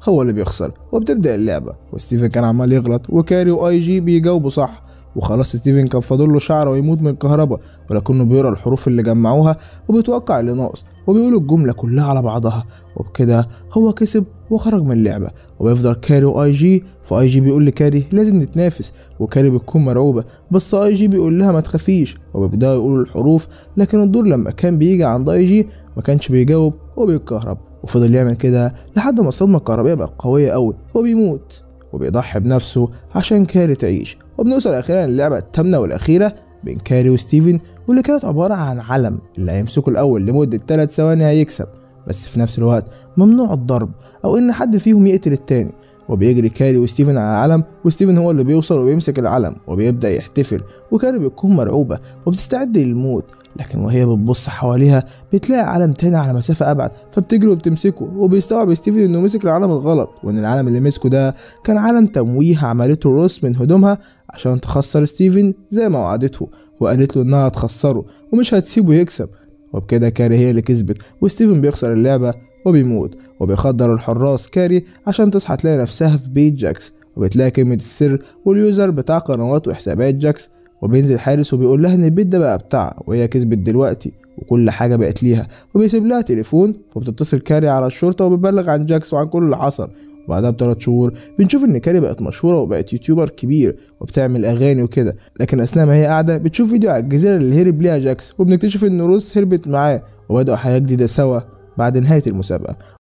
هو اللي بيخسر وبتبدأ اللعبة وستيفن كان عمال يغلط وكاري واي جي بيجاوبوا صح وخلاص ستيفن كان فاضل له شعره ويموت من الكهرباء ولكنه بيقرا الحروف اللي جمعوها وبيتوقع اللي ناقص وبيقول الجملة كلها على بعضها وبكده هو كسب وخرج من اللعبة وبيفضل كاري واي جي فاي جي بيقول لكاري لازم نتنافس وكاري بتكون مرعوبة بس اي جي بيقول لها ما تخافيش وبيبدأوا يقولوا الحروف لكن الدور لما كان بيجي عند اي جي ما كانش بيجاوب وبيتكهرب وفضل يعمل كده لحد ما الصدمة الكهربائية بقت قوية قوي وبيموت وبيضحي بنفسه عشان كاري تعيش وبنوصل أخيرا للعبة الثامنة والأخيرة بين كاري وستيفن واللي كانت عبارة عن علم اللي هيمسكه الأول لمدة 3 ثواني هيكسب بس في نفس الوقت ممنوع الضرب أو إن حد فيهم يقتل التاني وبيجري كاري وستيفن على العلم وستيفن هو اللي بيوصل وبيمسك العلم وبيبدأ يحتفل وكاري بتكون مرعوبة وبتستعد للموت لكن وهي بتبص حواليها بتلاقي علم تاني على مسافة أبعد فبتجري وبتمسكه وبيستوعب ستيفن إنه مسك العلم الغلط وإن العلم اللي مسكه ده كان علم تمويه عملته روس من هدومها عشان تخسر ستيفن زي ما وعدته وقالت له إنها هتخسره ومش هتسيبه يكسب وبكده كاري هي اللي كسبت وستيفن بيخسر اللعبة وبيموت وبيخدر الحراس كاري عشان تصحى تلاقي نفسها في بيت جاكس وبتلاقي كلمة السر واليوزر بتاع قنوات وحسابات جاكس وبينزل حارس وبيقول لها ان البيت ده بقى بتاعها وهي كسبت دلوقتي وكل حاجة بقت ليها وبيسيب لها تليفون وبتتصل كاري على الشرطة وبتبلغ عن جاكس وعن كل اللي حصل وبعدها بثلاث شهور بنشوف ان كاري بقت مشهورة وبقت يوتيوبر كبير وبتعمل اغاني وكده لكن اثناء ما هي قاعدة بتشوف فيديو على الجزيرة اللي هرب ليها جاكس وبنكتشف ان روز هربت معاه وبدأوا حياة جديدة سوا بعد نهاية المسابقة